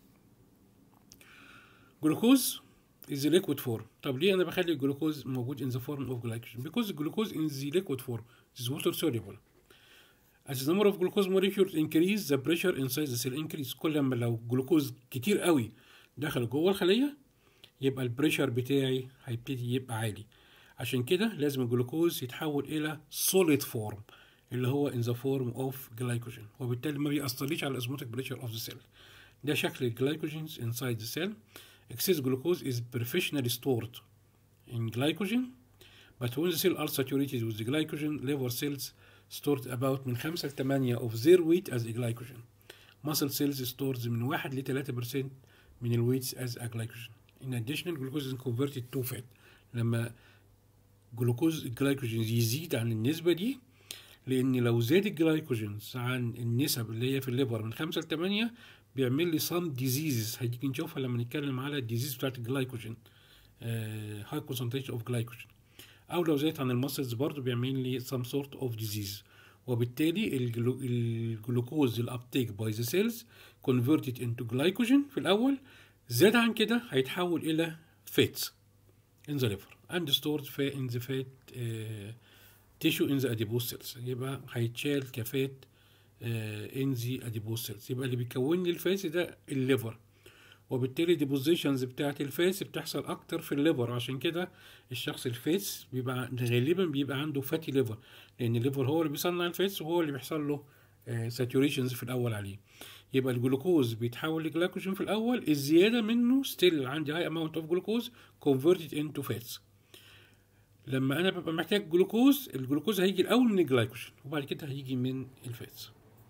جلوكوز is the liquid form طب ليه انا بخلي الجلوكوز موجود in the form of glycogen because the glucose in the liquid form is water soluble as the number of glucose molecules increase the pressure inside the cell increase كل ما لو جلوكوز كتير قوي دخل جوه الخليه يبقى البريشر بتاعي هيبتدي يبقى عالي عشان كده لازم الجلوكوز يتحول الى solid form اللي هو in the form of glycogen وبالتالي ما بيأثرليش على osmotic pressure of the cell ده شكل الجلايكوجينز inside the cell excess glucose is professionally stored in glycogen but when the cells are saturated with the glycogen liver cells stored about من 5 ل 8 of their weight as a glycogen muscle cells stored من 1 ل 3% من الويتس as a glycogen in addition glucose is converted to fat لما جلوكوز الجلايكوجينز يزيد عن النسبة دي لأن لو زاد الجلايكوجينز عن النسب اللي هي في الليفر من 5 ل 8 بيعمل لي سام ديزيزز هتيجي نشوفها لما نتكلم على الديزيز بتاعت الجلايكوجين هاي كونسنتريشن اوف جلايكوجين او لو زادت عن المسلز برضه بيعمل لي سام سورت اوف ديزيز وبالتالي الجلو... الجلوكوز الابتيك باي ذا سيلز كونفرتد انتو جلايكوجين في الاول زاد عن كده هيتحول الى فاتس in the liver and stored in the fat uh, tissue in the adipose cells يبقى هيتشال كفات ان ذا اديبوز سيلز يبقى اللي بيكون لي الفاس ده الليفر وبالتالي ديبوزيشنز بتاعت الفاس بتحصل اكتر في الليفر عشان كده الشخص الفاس بيبقى غالبا بيبقى عنده فاتي ليفر لان الليفر هو اللي بيصنع الفاس وهو اللي بيحصل له ساتوريشنز في الاول عليه يبقى الجلوكوز بيتحول لجلايكوجين في الاول الزياده منه ستيل عندي هاي اماونت اوف جلوكوز كونفرتد انتو فاتس لما انا ببقى محتاج جلوكوز الجلوكوز هيجي الاول من الجلايكوجين وبعد كده هيجي من الفاتس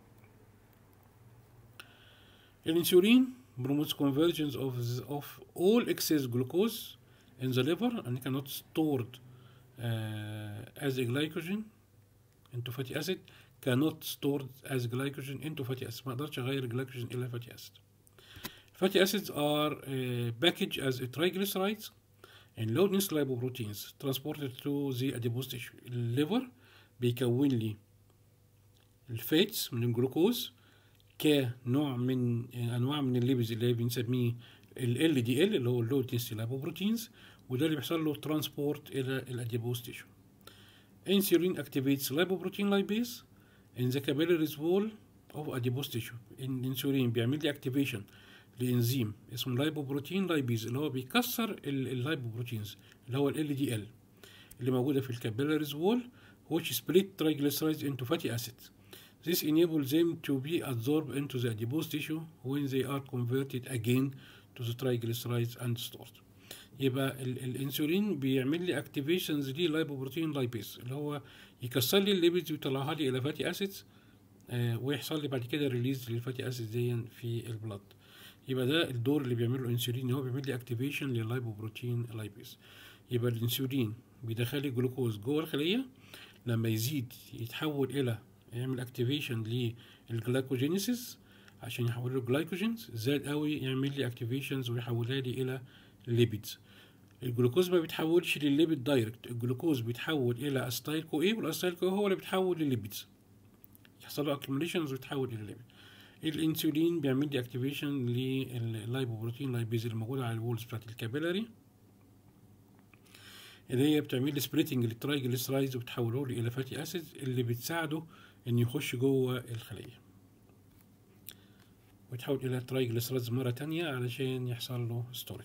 الانسولين promotes convergence of, of all excess glucose in the liver and cannot stored uh, as a glycogen into fatty acid cannot stored as glycogen into fatty acid ما اقدرش اغير الجلايكوجين الى fatty acid fatty acids are uh, packaged as a triglycerides and low dense lipoproteins transported to the adipose tissue الليفر بيكون لي الفاتس من الجلوكوز كنوع من انواع من الليبيز اللي بنسميه ال LDL اللي هو اللو density lipoproteins وده اللي بيحصل له ترانسبورت الى الاديبوز تيشو insulin activates lipoprotein lipase in the capillaries wall of adipose tissue الانسولين بيعمل لي activation لانزيم اسمه لايبوبروتين لايبيز اللي هو بيكسر اللايبوبروتينز اللي هو ال LDL اللي موجوده في الكابيلاريز وول which split triglycerides into fatty acids This enables them to be absorbed into the adipose tissue when they are converted again to the triglycerides and stored. يبقى ال الانسولين بيعمل لي اكتيفيشنز ليه لايبوبروتين لايبيز اللي هو يكسر لي الليبيدز ويطلعها لي الى فاتي اسيدز آه ويحصل لي بعد كده ريليز للفاتي اسيدز دي في البلد يبقى ده الدور اللي بيعمله الانسولين هو بيعمل لي اكتيفيشن لللايبوبروتين لايبيز يبقى الانسولين بيدخل لي جلوكوز جوه الخليه لما يزيد يتحول الى يعمل اكتيفيشن للجلايكوجينيسيس عشان يحول له جلايكوجينز زاد قوي يعمل لي اكتيفيشنز ويحولها لي الى ليبيدز الجلوكوز ما بيتحولش للليبيد دايركت الجلوكوز بيتحول الى استايل كو اي والاستايل كو هو اللي بيتحول للليبيدز يحصل له اكيوميليشنز ويتحول الى ليبيد الانسولين بيعمل لي اكتيفيشن لللايبوبروتين لايبيز اللي موجوده على الوولز بتاعت الكابيلاري اللي هي بتعمل لي سبليتنج للترايجليسرايدز وبتحوله لي الى فاتي اسيد اللي بتساعده ان يخش جوه الخليه ويتحول الى ترايجليسرايدز مره تانية علشان يحصل له ستورج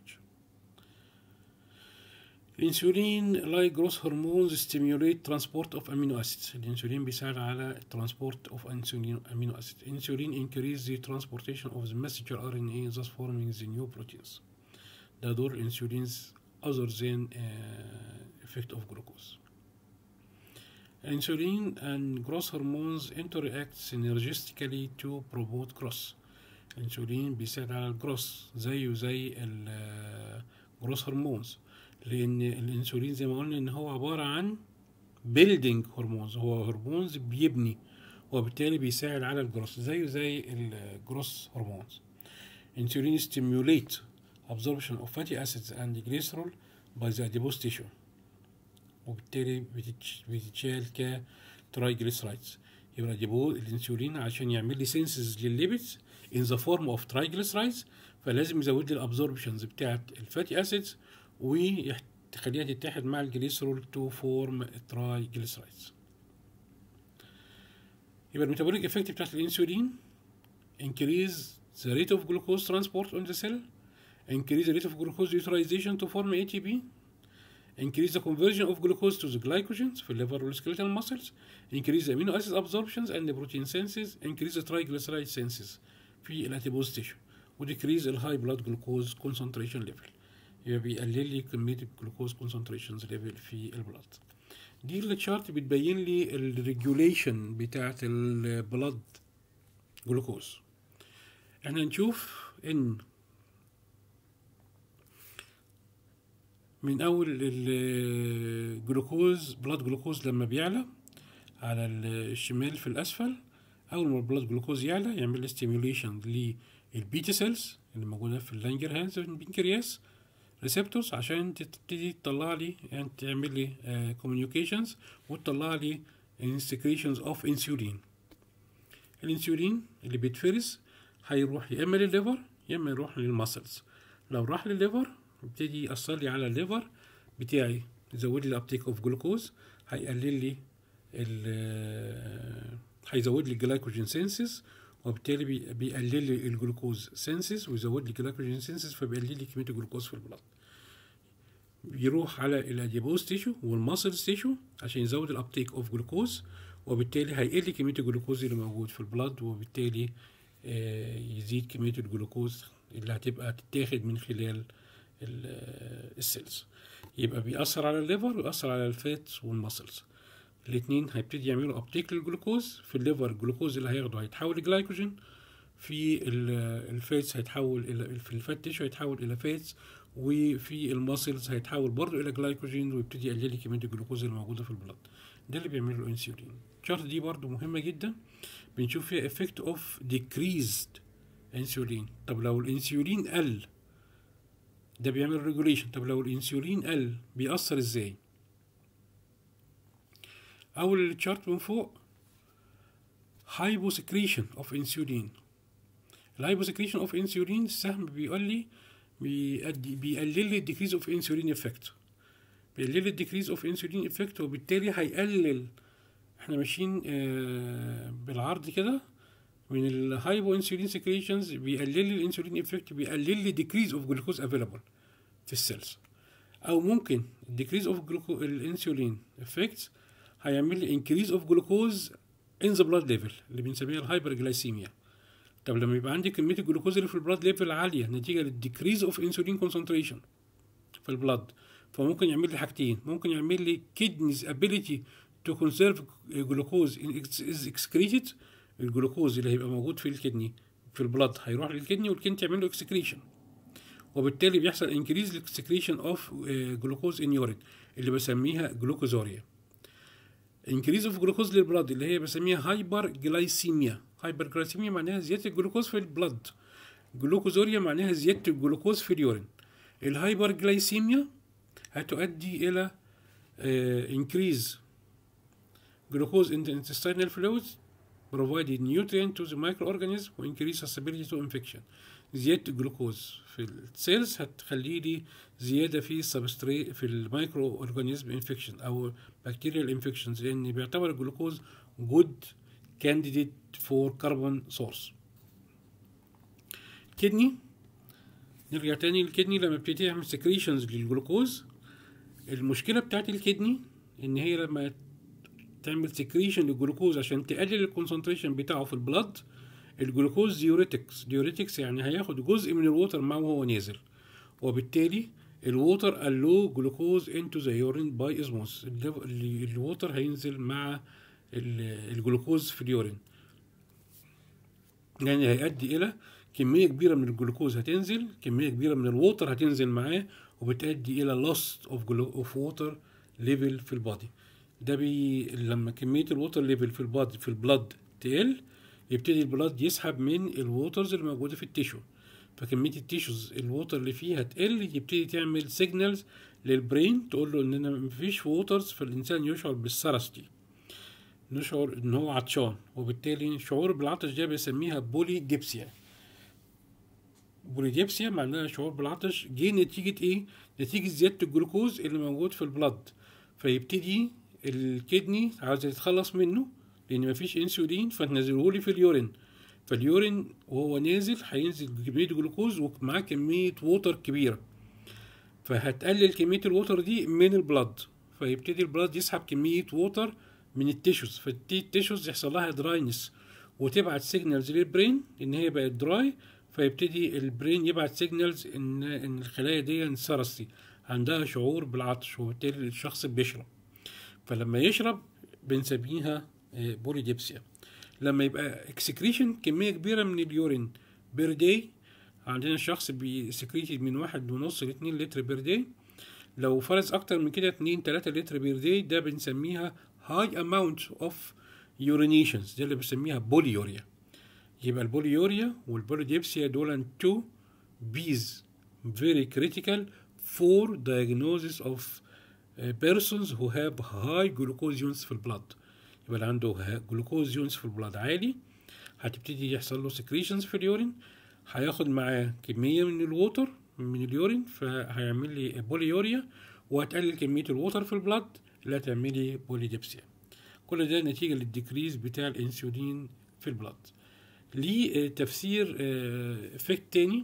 الانسولين لايك جروث هرمونز ستيميوليت ترانسبورت اوف امينو اسيدز الانسولين بيساعد على ترانسبورت اوف امينو اسيد انسولين increase the transportation of the messenger RNA thus forming the new proteins ده دور الانسولينز other than uh, effect of glucose insulin and growth hormones interact synergistically to promote growth الانسولين بيساعد على الجروس زيه زي الجروس هرمونز لان الانسولين زي ما قلنا ان هو عباره عن بيلدينج هرمونز هو هرمونز بيبني وبالتالي بيساعد على الجروس زيه زي الجروس هرمونز insulin stimulate absorption of fatty acids and glycerol by the adipose tissue وبالتالي بتتشال كترايجليسرايدز يبقى الاديبو الانسولين عشان يعمل لي سينسز للليبيدز in the form of triglycerides فلازم يزود لي الابزوربشنز بتاعت الفاتي اسيدز ويخليها تتحد مع الجليسرول تو فورم ترايجليسرايدز يبقى الميتابوليك افكت بتاعت الانسولين increase the rate of glucose transport on the cell increase the rate of glucose utilization to form ATP increase the conversion of glucose to the glycogens في الليفر والskeletal muscles increase the amino acid absorptions and the protein senses increase the triglyceride senses في الاتيبوز تيشو وديكريز الهاي بلاد جلوكوز كونسنتريشن ليفل يبقى بيقلل لي كميه الجلوكوز كونسنتريشنز ليفل في البلاد دي التشارت بتبين لي الريجوليشن بتاعت البلاد جلوكوز احنا نشوف ان من اول الجلوكوز بلاد جلوكوز لما بيعلى على الشمال في الاسفل اول ما البلاد جلوكوز يعلى يعمل لي ستيميوليشن للبيتا سيلز اللي موجوده في اللانجر هانز البنكرياس ريسبتورز عشان تبتدي تطلع لي يعني تعمل لي كوميونيكيشنز uh, وتطلع لي سكريشنز اوف انسولين الانسولين اللي بيتفرز هيروح يا اما للليفر يا اما يروح للمسلز لو راح للليفر يبتدي يأثر لي على الليفر بتاعي يزود لي الابتيك اوف جلوكوز هيقلل لي ال هيزود لي الجلايكوجين سينسز وبالتالي بيقلل لي الجلوكوز سينسز ويزود لي الجلايكوجين سينسز فبيقلل لي كميه الجلوكوز في البلد بيروح على الاديبوز تيشو والماسلز تيشو عشان يزود الابتيك اوف جلوكوز وبالتالي هيقل كميه الجلوكوز اللي موجود في البلد وبالتالي آه يزيد كميه الجلوكوز اللي هتبقى تتاخد من خلال السيلز يبقى بيأثر على الليفر ويأثر على الفات والماسلز الاثنين هيبتدي يعملوا ابتيك للجلوكوز في الليفر الجلوكوز اللي هياخده هيتحول لجلايكوجين في الفاتس هيتحول الى في الفات تيشو هيتحول الى فاتس وفي الماسلز هيتحول برضه الى جلايكوجين ويبتدي يقلل لي كميه الجلوكوز اللي موجوده في البلد ده اللي بيعمله الانسولين الشارت دي برضه مهمه جدا بنشوف فيها افكت اوف ديكريزد انسولين طب لو الانسولين قل ده بيعمل ريجوليشن طب لو الانسولين قل بيأثر ازاي اول التشارت من فوق هايبوسكريشن اوف انسولين الهايبوسكريشن اوف انسولين السهم بيقول لي بيقلل لي الديكريز اوف انسولين افكت بيقلل لي الديكريز اوف انسولين افكت وبالتالي هيقلل احنا ماشيين آه بالعرض كده من الهايبو انسولين سكريشنز بيقلل لي الانسولين افكت بيقلل لي ديكريز اوف جلوكوز افيلابل في السيلز او ممكن الديكريز اوف الانسولين افكت هيعمل لي انكريز اوف جلوكوز ان ذا بلاد ليفل اللي بنسميها الهايبر جلايسيميا طب لما يبقى عندي كميه الجلوكوز اللي في البلاد ليفل عاليه نتيجه للديكريز اوف انسولين كونسنتريشن في البلد فممكن يعمل لي حاجتين ممكن يعمل لي kidneys ability to conserve glucose is excreted الجلوكوز اللي هيبقى موجود في الكدني في البلد هيروح للكدني والكدني تعمل له اكسكريشن وبالتالي بيحصل انكريز الاكسكريشن اوف جلوكوز ان يورين اللي بسميها جلوكوزوريا انكريز اوف جلوكوز للبلد اللي هي بسميها هايبر جلايسيميا هايبر جلايسيميا معناها زياده الجلوكوز في البلد جلوكوزوريا معناها زياده الجلوكوز في اليورين الهايبر جلايسيميا هتؤدي الى انكريز جلوكوز in the intestinal fluids provided nutrient to the microorganism و increase susceptibility to infection زيادة الجلوكوز في السيلز هتخلي لي زيادة في السبستري في المايكرو اورجانيزم انفكشن او بكتيريال انفكشنز لان بيعتبر الجلوكوز جود كانديديت فور كربون سورس كدني نرجع تاني للكدني لما بتبتدي تعمل سكريشنز للجلوكوز المشكلة بتاعت الكدني ان هي لما تعمل سكريشن للجلوكوز عشان تقلل الكونسنتريشن بتاعه في البلد الجلوكوز ديوريتكس ديوريتكس يعني هياخد جزء من الووتر معه وهو نازل وبالتالي الووتر اللو جلوكوز انتو ذا يورين باي اسموس الووتر هينزل مع الجلوكوز في اليورين يعني هيؤدي الى كمية كبيرة من الجلوكوز هتنزل كمية كبيرة من الووتر هتنزل معاه وبتؤدي الى loss of, of water level في البادي ده بي لما كمية الووتر ليفل في البلد في البلد تقل يبتدي البلد يسحب من الووترز اللي موجودة في التيشو فكمية التيشوز الووتر اللي فيها تقل يبتدي تعمل سيجنالز للبرين تقول له ان انا مفيش ووترز فالانسان يشعر بالسرستي نشعر ان هو عطشان وبالتالي شعور بالعطش ده بيسميها بولي ديبسيا بولي ديبسيا معناها شعور بالعطش جه نتيجة ايه؟ نتيجة زيادة الجلوكوز اللي موجود في البلد فيبتدي الكدني عاوزة تتخلص منه لان مفيش انسولين فتنزله لي في اليورين فاليورين وهو نازل هينزل كمية جلوكوز ومعاه كمية ووتر كبيرة فهتقلل كمية الووتر دي من البلد فيبتدي البلد يسحب كمية ووتر من التيشوز فالتيشوز يحصل لها دراينس وتبعت سيجنالز للبرين ان هي بقت دراي فيبتدي البرين يبعت سيجنالز ان ان الخلايا دي انسرستي عندها شعور بالعطش وبالتالي الشخص بيشرب فلما يشرب بنسميها بوليديبسيا لما يبقى اكسكريشن كميه كبيره من اليورين بير داي عندنا شخص بيسكريتي من واحد ونص لاتنين لتر بير داي لو فرز اكتر من كده اتنين تلاتة لتر بير داي ده بنسميها هاي اماونت اوف يورينيشنز ده اللي بنسميها بوليوريا يبقى البوليوريا والبوليديبسيا دول تو بيز very critical for diagnosis of uh, persons who have high glucose units في البلد يبقى اللي عنده جلوكوز يونس في البلاد عالي هتبتدي يحصل له سكريشنز في اليورين هياخد معاه كميه من الووتر من اليورين فهيعمل لي بوليوريا وهتقلل كميه الووتر في البلاد اللي هتعمل لي بوليديبسيا كل ده نتيجه للديكريز بتاع الانسولين في البلاد ليه تفسير افكت تاني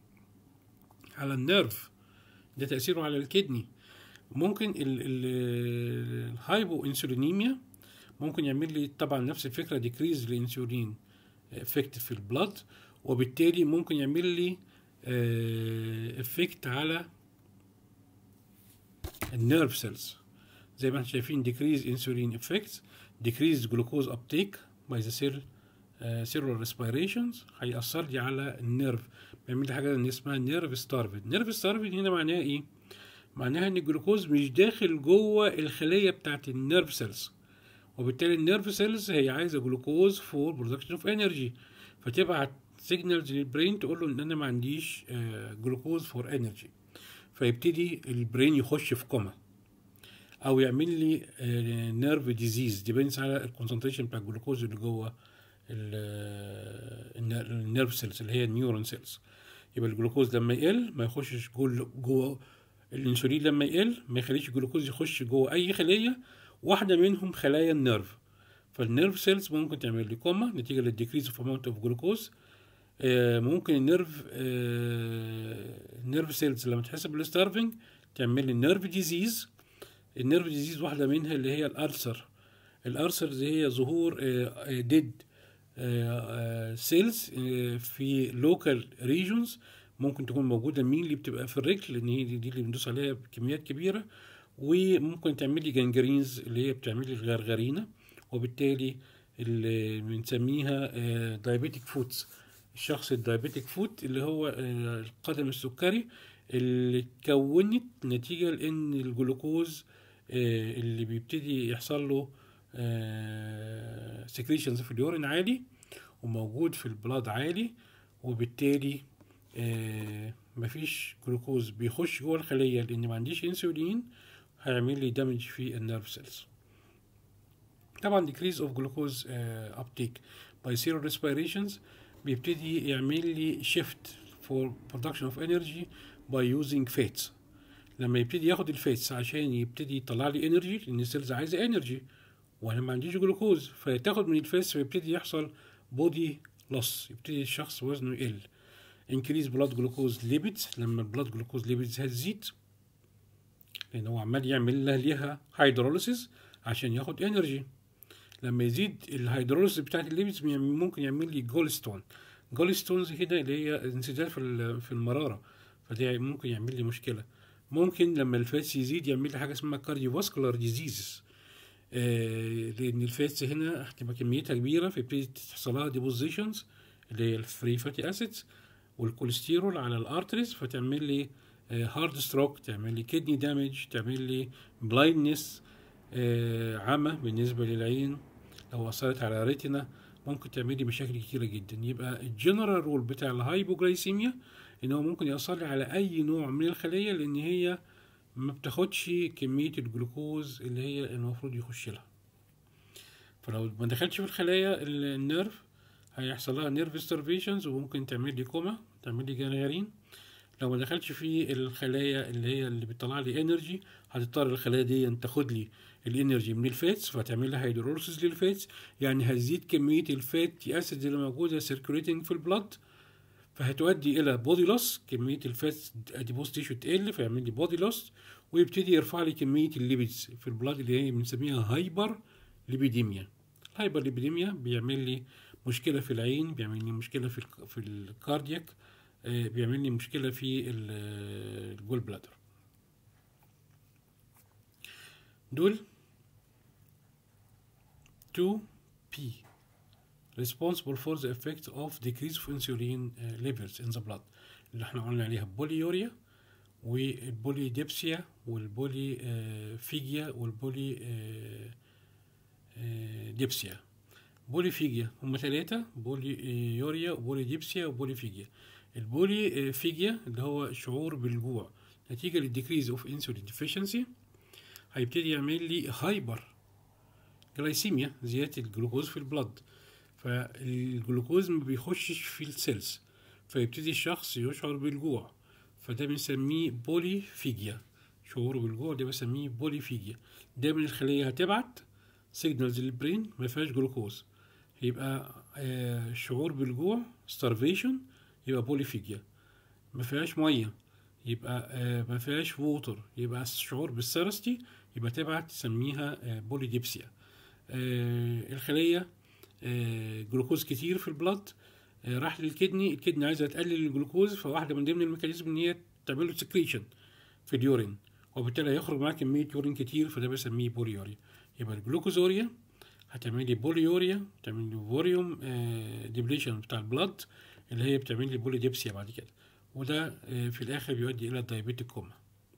على النيرف ده تاثيره على الكدني ممكن الهايبو انسولينيميا ممكن يعمل لي طبعا نفس الفكره ديكريز الانسولين افكت في البلاد وبالتالي ممكن يعمل لي افكت على النيرف سيلز زي ما احنا شايفين decrease insulin effects decrease glucose uptake by the cell uh, cellular respirations هيأثر لي على النيرف بيعمل لي حاجة اسمها نيرف ستارفد نيرف ستارفد هنا معناها ايه؟ معناها ان الجلوكوز مش داخل جوه الخلية بتاعت النيرف سيلز وبالتالي النيرف سيلز هي عايزة جلوكوز فور برودكشن اوف انرجي فتبعت سيجنالز للبرين تقول له ان انا ما عنديش جلوكوز فور انرجي فيبتدي البرين يخش في كوما او يعمل لي نيرف ديزيز ديبينز على الكونسنتريشن بتاع الجلوكوز اللي جوه النيرف سيلز اللي هي النيورون سيلز يبقى الجلوكوز لما يقل ما يخشش جوه جوه الانسولين لما يقل ما يخليش الجلوكوز يخش جوه اي خليه واحده منهم خلايا النيرف فالنيرف سيلز ممكن تعمل لي كوما نتيجه للديكريز اوف اماونت اوف جلوكوز ممكن النيرف النيرف سيلز لما تحسب بالستارفنج تعمل لي نيرف ديزيز النيرف ديزيز واحده منها اللي هي الالسر الالسر هي ظهور ديد سيلز في لوكال ريجونز ممكن تكون موجوده مين اللي بتبقى في الرجل لان هي دي, دي اللي بندوس عليها بكميات كبيره وممكن تعمل لي جانجرينز اللي هي بتعمل لي الغرغرينه وبالتالي اللي بنسميها دايابيتيك فوتس الشخص الدايابيتيك فوت اللي هو آه، القدم السكري اللي اتكونت نتيجة لأن الجلوكوز آه، اللي بيبتدي يحصل له سكريشنز في اليورين عالي وموجود في البلاد عالي وبالتالي آه، مفيش جلوكوز بيخش جوه الخلية لأن ما عنديش انسولين هيعمل لي دامج في النيرف سيلز طبعا decrease of glucose uh, uptake by serial respirations بيبتدي يعمل لي shift for production of energy by using fats لما يبتدي ياخد الفاتس عشان يبتدي يطلع لي انرجي لان السيلز عايزه انرجي وانا ما عنديش جلوكوز فتاخد من الفاتس فيبتدي يحصل بودي لوس يبتدي الشخص وزنه يقل increase blood glucose lipids لما البلاد جلوكوز lipids هتزيد لان هو عمال يعمل لها ليها هيدروليسيس عشان ياخد انرجي لما يزيد الهيدروليسيس بتاعت الليبيدز ممكن يعمل لي جولستون جولستونز كده اللي هي انسداد في ال- في المراره فده ممكن يعمل لي مشكله ممكن لما الفاتس يزيد يعمل لي حاجه اسمها كارديوفاسكولار ديزيزز آه لان الفاتس هنا هتبقى كميتها كبيره فيبتدي تحصل لها ديبوزيشنز اللي هي الفري فاتي اسيدز والكوليسترول على الارتريز فتعمل لي هارد ستروك تعمل لي كدني دامج تعمل لي بلايندنس عمى بالنسبه للعين لو اثرت على ريتنا ممكن تعمل لي مشاكل كتيره جدا يبقى الجنرال رول بتاع الهايبوجلايسيميا ان هو ممكن ياثر لي على اي نوع من الخليه لان هي ما بتاخدش كميه الجلوكوز اللي هي المفروض يخش لها فلو ما دخلش في الخلايا ال- النيرف هيحصل لها نيرف ستارفيشنز وممكن تعمل لي كوما تعمل لي جنغرين لو ما دخلش في الخلايا اللي هي اللي بتطلع لي انرجي هتضطر الخلايا دي أن تاخد لي الانرجي من الفاتس فتعمل لها هيدروليسيس للفاتس يعني هتزيد كميه الفاتي اسيدز اللي موجوده سيركوليتنج في البلد فهتؤدي الى بودي لوس كميه الفاتس اديبوز تيشو تقل فيعمل لي بودي لوس ويبتدي يرفع لي كميه الليبيدز في البلد اللي هي بنسميها هايبر ليبيديميا الهايبر ليبيديميا بيعمل لي مشكله في العين بيعمل لي مشكله في الك- في الكاردياك آه، بيعمل لي مشكله في ال- الجول بلادر دول 2P responsible for the effect of decrease of insulin uh, levels in the blood اللي احنا قلنا عليها بوليوريا والبوليديبسيا والبولي آه، فيجيا والبولي آه، آه، ديبسيا بوليفيجيا هم ثلاثة بوليوريا وبوليديبسيا وبوليفيجيا البوليفيجيا اللي هو شعور بالجوع نتيجة للديكريز اوف انسولين ديفيشنسي هيبتدي يعمل لي هايبر جلايسيميا زيادة الجلوكوز في البلد فالجلوكوز ما بيخشش في السيلز فيبتدي الشخص يشعر بالجوع فده بنسميه بوليفيجيا شعور بالجوع ده بسميه بوليفيجيا دايما الخلية هتبعت سيجنالز للبرين ما فيهاش جلوكوز يبقى آه شعور بالجوع starvation يبقى بوليفيجيا ما فيهاش ميه يبقى آه ما فيهاش ووتر يبقى الشعور بالثيرستي يبقى تبعت تسميها آه بوليديبسيا آه الخليه آه جلوكوز كتير في البلد آه راح للكدني الكدني عايزه تقلل الجلوكوز فواحده من ضمن الميكانيزم ان هي تعمل له سكريشن في اليورين وبالتالي هيخرج معاه كميه يورين كتير فده بسميه بوليوريا يبقى الجلوكوزوريا هتعمل لي بوليوريا تعمل لي فوريوم آه ديبليشن بتاع البلد اللي هي بتعمل لي بوليديبسيا بعد كده وده آه في الاخر بيؤدي الى الدايابيتيك كوما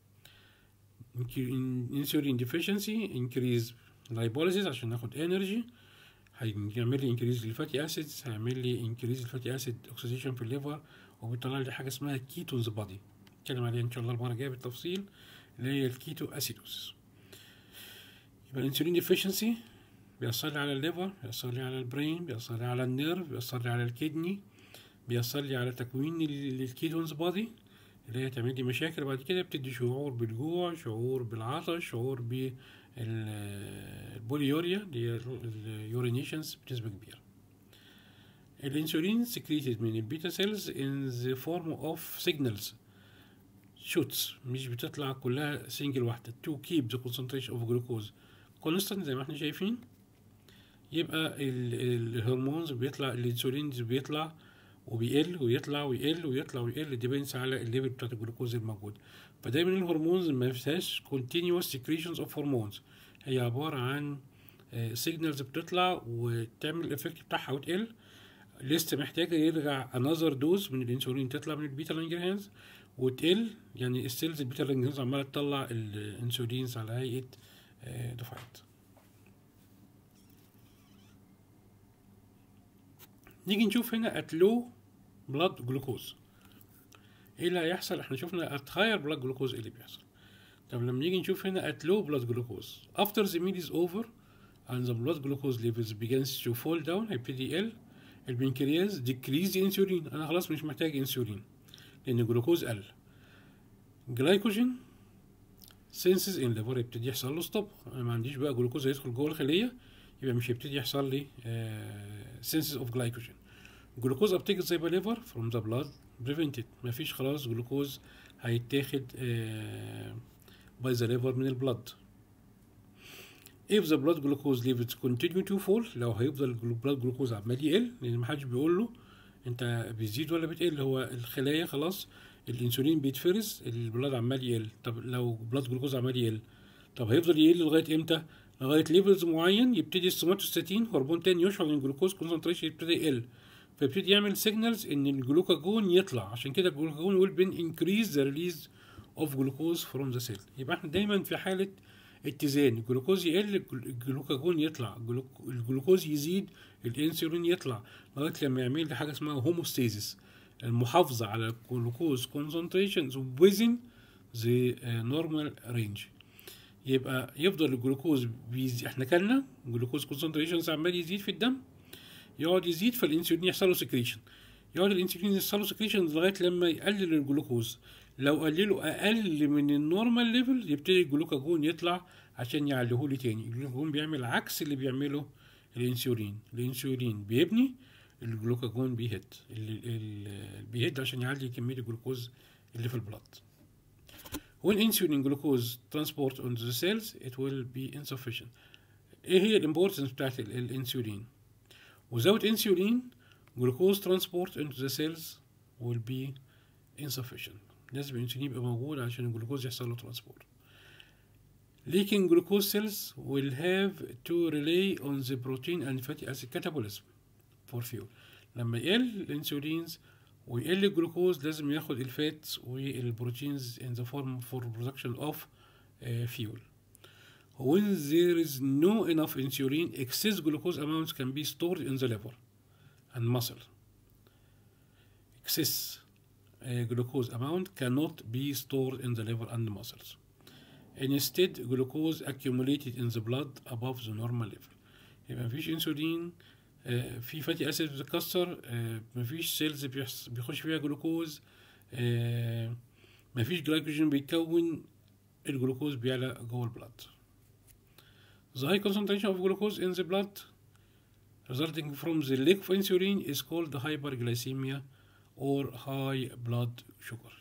انسولين ديفيشنسي انكريز لايبوليسيس عشان ناخد انرجي هيعمل لي انكريز للفاتي اسيدز هيعمل لي انكريز الفاتي اسيد اوكسيديشن في الليفر وبيطلع لي حاجه اسمها كيتونز بادي نتكلم عليها ان شاء الله المره الجايه بالتفصيل اللي هي الكيتو اسيدوس يبقى الانسولين ديفيشنسي بيأثر لي على الليفر بيأثر لي على البرين بيأثر لي على النيرف بيأثر لي على الكدني بيأثر لي على تكوين ال- الكيتونز بادي اللي هي تعمل لي مشاكل بعد كده بتدي شعور بالجوع شعور بالعطش شعور بالبوليوريا اللي هي اليورينيشنز بنسبة كبيرة الانسولين secreted من البيتا سيلز in the form of signals shoots مش بتطلع كلها سنجل واحدة to keep the concentration of glucose constant زي ما احنا شايفين يبقى ال- ال- الهرمونز بيطلع الانسولين بيطلع وبيقل ويطلع ويقل ويطلع ويقل ديبينس على الليفل بتاعت الجلوكوز الموجود فدايما الهرمونز ما فيهاش continuous secretions of hormones هي عبارة عن سيجنالز بتطلع وتعمل الافكت بتاعها وتقل لسه محتاجة يرجع another دوز من الانسولين تطلع من البيتا لانجرهانز وتقل يعني السيلز البيتا لانجرهانز عمالة تطلع الانسولينز على هيئة آه، دفعات نيجي نشوف هنا at low blood glucose ايه اللي هيحصل احنا شفنا at higher blood glucose ايه اللي بيحصل طب لما نيجي نشوف هنا at low blood glucose after the meal is over and the blood glucose levels begins to fall down هيبتدي يقل البنكرياس decrease انسولين انا خلاص مش محتاج انسولين لان الجلوكوز قل جلايكوجين سينسز ان ليفر يبتدي يحصل له ستوب انا ما عنديش بقى جلوكوز هيدخل جوه الخليه يبقى مش هيبتدي يحصل لي سينسز اوف جلايكوجين جلوكوز ابتيك زي ليفر فروم ذا بلاد بريفنتد مفيش خلاص جلوكوز هيتاخد باي ذا ليفر من البلاد if the blood glucose levels continue to fall لو هيفضل البلاد جلوكوز عمال يقل لان محدش بيقول له انت بيزيد ولا بتقل هو الخلايا خلاص الانسولين بيتفرز البلاد عمال يقل طب لو بلاد جلوكوز عمال يقل طب هيفضل يقل لغايه امتى لغايه ليفلز معين يبتدي السوماتوستاتين هرمون تاني يشعر ان الجلوكوز كونسنتريشن يبتدي يقل فيبتدي يعمل سيجنالز ان الجلوكاجون يطلع عشان كده الجلوكاجون will been increase the release of glucose from the cell يبقى احنا دايما في حاله اتزان الجلوكوز يقل الجلوكاجون يطلع الجلوك- الجلوكوز يزيد الانسولين يطلع لغايه لما يعمل لي حاجه اسمها هوموستيزيس المحافظه على الجلوكوز concentrations within the uh, normal range يبقى يفضل الجلوكوز بيزي... احنا كلنا جلوكوز concentrations عمال يزيد في الدم يقعد يزيد فالانسولين يحصل له سكريشن يقعد الانسولين يحصل له سكريشن لغايه لما يقلل الجلوكوز لو قلله اقل من النورمال ليفل يبتدي الجلوكاجون يطلع عشان يعليه لي تاني الجلوكاجون بيعمل عكس اللي بيعمله الانسولين الانسولين بيبني الجلوكاجون بيهد ال- ال- بيهد عشان يعلي كميه الجلوكوز اللي في البلد when insulin glucose transport on the cells it will be insufficient ايه هي الامبورتنس بتاعت ال- الانسولين without insulin glucose transport into the cells will be insufficient لازم الانسولين يبقى موجود عشان الجلوكوز يحصل له ترانسبورت leaking glucose cells will have to rely on the protein and fatty acid catabolism for fuel لما يقل الانسولينز ويقل الجلوكوز لازم ياخد الفاتس والبروتينز in the form for production of uh, fuel when there is no enough insulin excess glucose amounts can be stored in the liver and muscle excess uh, glucose amount cannot be stored in the liver and muscles instead glucose accumulated in the blood above the normal level يبقى مفيش انسولين آه، في فاتي اسيد بتتكسر آه، مفيش سيلز بيحص- بيخش فيها جلوكوز آه، مفيش جلايكوجين بيتكون الجلوكوز بيعلى جوه البلاد The high concentration of glucose in the blood resulting from the lack of insulin is called hyperglycemia or high blood sugar.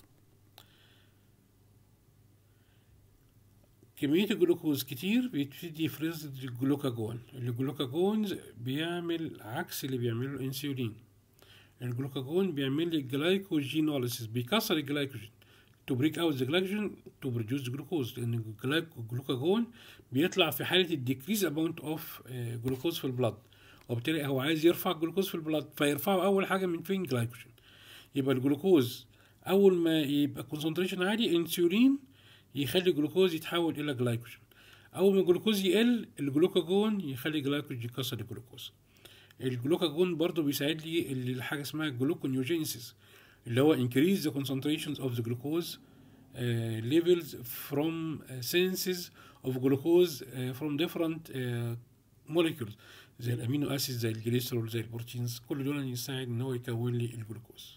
كمية الجلوكوز كتير بيبتدي يفرز الجلوكاجون الجلوكاجون بيعمل عكس اللي بيعمله الانسولين الجلوكاجون بيعمل لي جلايكوجينوليسيس بيكسر الجلايكوجين to break out the glycogen to produce glucose لان الجلايك- الجلوكاجون بيطلع في حاله الديكريز اماونت اوف جلوكوز في البلاد وبالتالي هو عايز يرفع الجلوكوز في البلاد فيرفعه اول حاجه من فين جلايكوجين يبقى الجلوكوز اول ما يبقى كونسنتريشن عالي انسولين يخلي الجلوكوز يتحول الى جلايكوجين اول ما الجلوكوز يقل الجلوكاجون يخلي الجلايكوجين يكسر الجلوكوز الجلوكاجون برضو بيساعد لي اللي حاجه اسمها جلوكونيوجينيسيس اللي هو increase the concentrations of the glucose uh, levels from uh, senses of glucose uh, from different uh, molecules زي الامينو اسيد زي الجليسرول زي البروتينز كل دول يساعد ان هو يكون لي الجلوكوز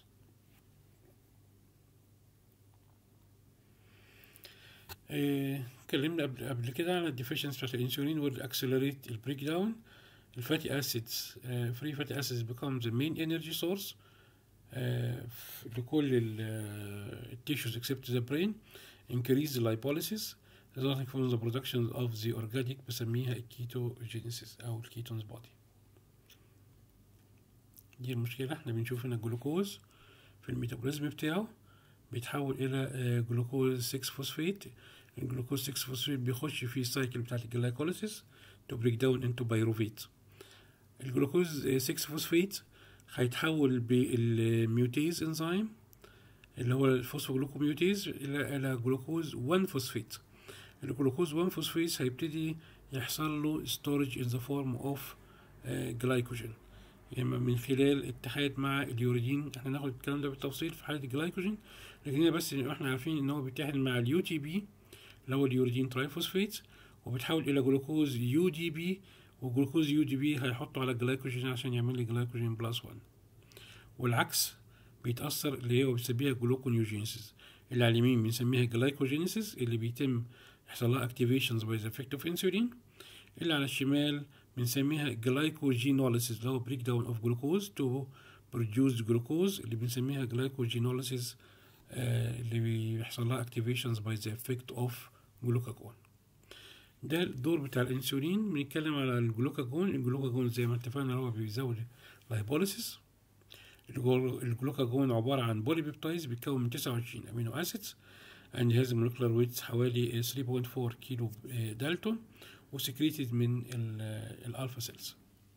آه، اتكلمنا قبل قبل كده على الديفيشنس بتاعت الانسولين والاكسلريت البريك داون الفاتي اسيدز فري فاتي اسيدز become the main energy source آه، ف- لكل التيشوز except the brain increase the lipolysis resulting from the production of the organic بسميها الكيتوجينيسيس او الكيتونز بودي دي المشكلة احنا بنشوف هنا الجلوكوز في الميتابوليزم بتاعه بيتحول إلى جلوكوز 6 فوسفيت الجلوكوز 6 فوسفيت بيخش في السايكل بتاعت الجلايكوليسيس تو بريك داون انتو بايروفيت الجلوكوز 6 فوسفيت هيتحول بالميوتيز انزيم اللي هو الفوسفوجلوكوميوتيز الى الى جلوكوز 1 فوسفيت الجلوكوز 1 فوسفيت هيبتدي يحصل له storage in the form of جلايكوجين يعني من خلال اتحاد مع اليوريدين احنا ناخد الكلام ده بالتفصيل في حاله الجلايكوجين لكن هنا بس احنا عارفين ان هو بيتحد مع اليو تي بي اللي هو اليوريدين ترايفوسفيت وبيتحول الى جلوكوز يو دي بي وجلوكوز يو دي بي هيحطه على الجلايكوجين عشان يعمل لي جلايكوجين بلس 1 والعكس بيتاثر اللي هو بنسميها جلوكونيوجينيسيس اللي على اليمين بنسميها جلايكوجينيسيس اللي بيتم يحصل لها اكتيفيشنز باي ذا افكت اوف انسولين اللي على الشمال بنسميها جلايكوجينوليسيس اللي هو بريك داون اوف جلوكوز تو بروديوس جلوكوز اللي بنسميها جلايكوجينوليسيس آه اللي بيحصل لها اكتيفيشنز باي ذا افكت اوف جلوكاجون ده الدور بتاع الانسولين بنتكلم على الجلوكاجون الجلوكاجون زي ما اتفقنا هو بيزود لايبوليسيس الجلوكاجون عبارة عن بولي بيبتايز بيتكون من 29 امينو اسيدز and has molecular weight حوالي 3.4 كيلو دالتون وسكريتد من الالفا سيلز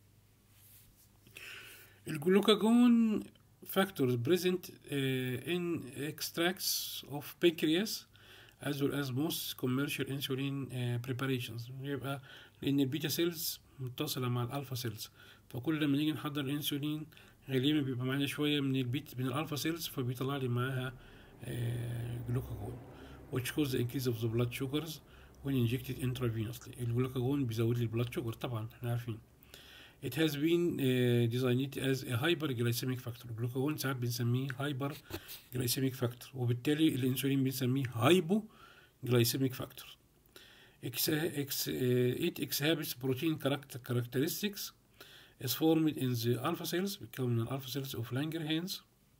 الجلوكاجون factors present uh, in extracts of pancreas as well as most commercial insulin uh, preparations يبقى لان البيتا سيلز متصله مع الالفا سيلز فكل لما نيجي نحضر الانسولين غالبا بيبقى معانا شويه من البيت من الالفا سيلز فبيطلع لي معاها جلوكاجون which cause the increase of the blood sugars when injected intravenously الجلوكاجون بيزود لي البلاد شوجر طبعا احنا عارفين It has been uh, designed as a hyperglycemic factor الجلوكاجون ساعات بنسميه hyperglycemic factor وبالتالي الانسولين بنسميه hypoglycemic factor Ex, ex, uh, it exhibits protein characteristics is formed in the alpha cells بيتكون من الالفا cells of Langerhans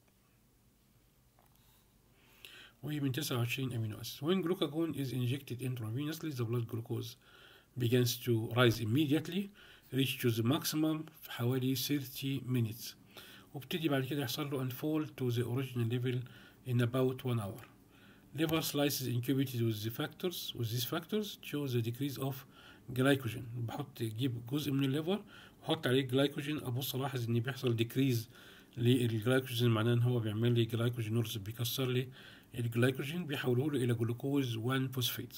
وهي من 29 amino acids. When glucagon is injected intravenously, the blood glucose begins to rise immediately, reach to the maximum في حوالي 30 minutes. وابتدي بعد كده يحصل له unfold to the original level in about one hour. Liver slices incubated with the factors with these factors show the decrease of glycogen. بحط اجيب جزء من الليفر واحط عليه جلايكوجين ابص الاحظ ان بيحصل ديكريز للجلايكوجين معناه ان هو بيعمل لي جلايكوجينورز بيكسر لي الجلايكوجين بيحوله له الى جلوكوز 1 فوسفيت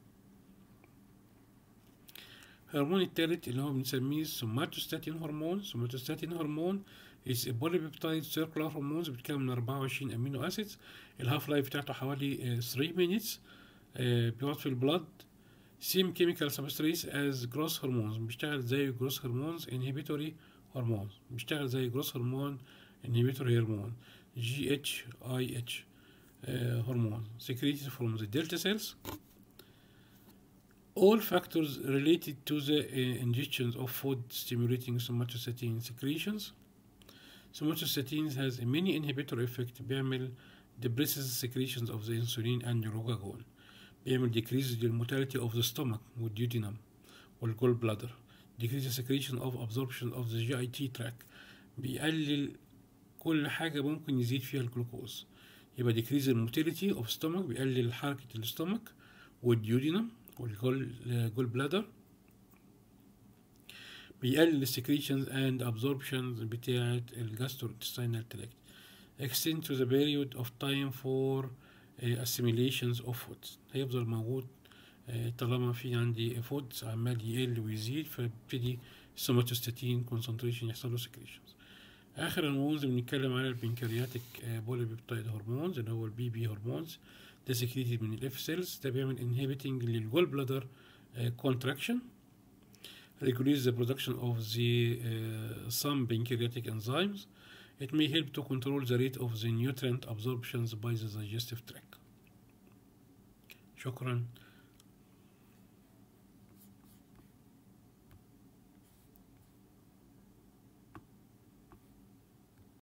الهرمون الثالث اللي هو بنسميه سوماتوستاتين هرمون سوماتوستاتين هرمون is a polypeptide circular hormones بتتكون من 24 امينو اسيدز الهاف لايف بتاعته حوالي 3 minutes بيقعد في البلد same chemical substrates as growth hormones بيشتغل زي growth hormones inhibitory hormones بيشتغل زي growth hormone inhibitory hormone GHIH uh, hormone secreted from the delta cells all factors related to the uh, ingestion of food stimulating somatostatin secretions somatostatin has a many inhibitory effect بيعمل depresses secretions of the insulin and glucagon بيعمل decrease the motility of the stomach والduodenum والgall bladder decrease the secretion of absorption of the GIT tract بيقلل كل حاجة ممكن يزيد فيها الجلوكوز يبقى decrease the motility of stomach بيقلل حركة الاستومك والduodenum والجول بلادر بيقلل السكريشنز اند absorptions بتاعة الجاستروintestinal tract extend to the period of time for uh, assimilations of foods هيفضل موجود uh, طالما في عندي فودز عمال يقل ويزيد فبتدي السوماتوستاتين concentration يحصل له secretions اخر هرمونز بنتكلم على البنكرياتيك بوليبيبتايد هرمونز اللي هو البي بي هرمونز ده سكريتد من الاف سيلز ده بيعمل انهبيتنج للجول بلادر contraction regulates the production of the uh, some pancreatic enzymes it may help to control the rate of the nutrient absorptions by the digestive tract شكرا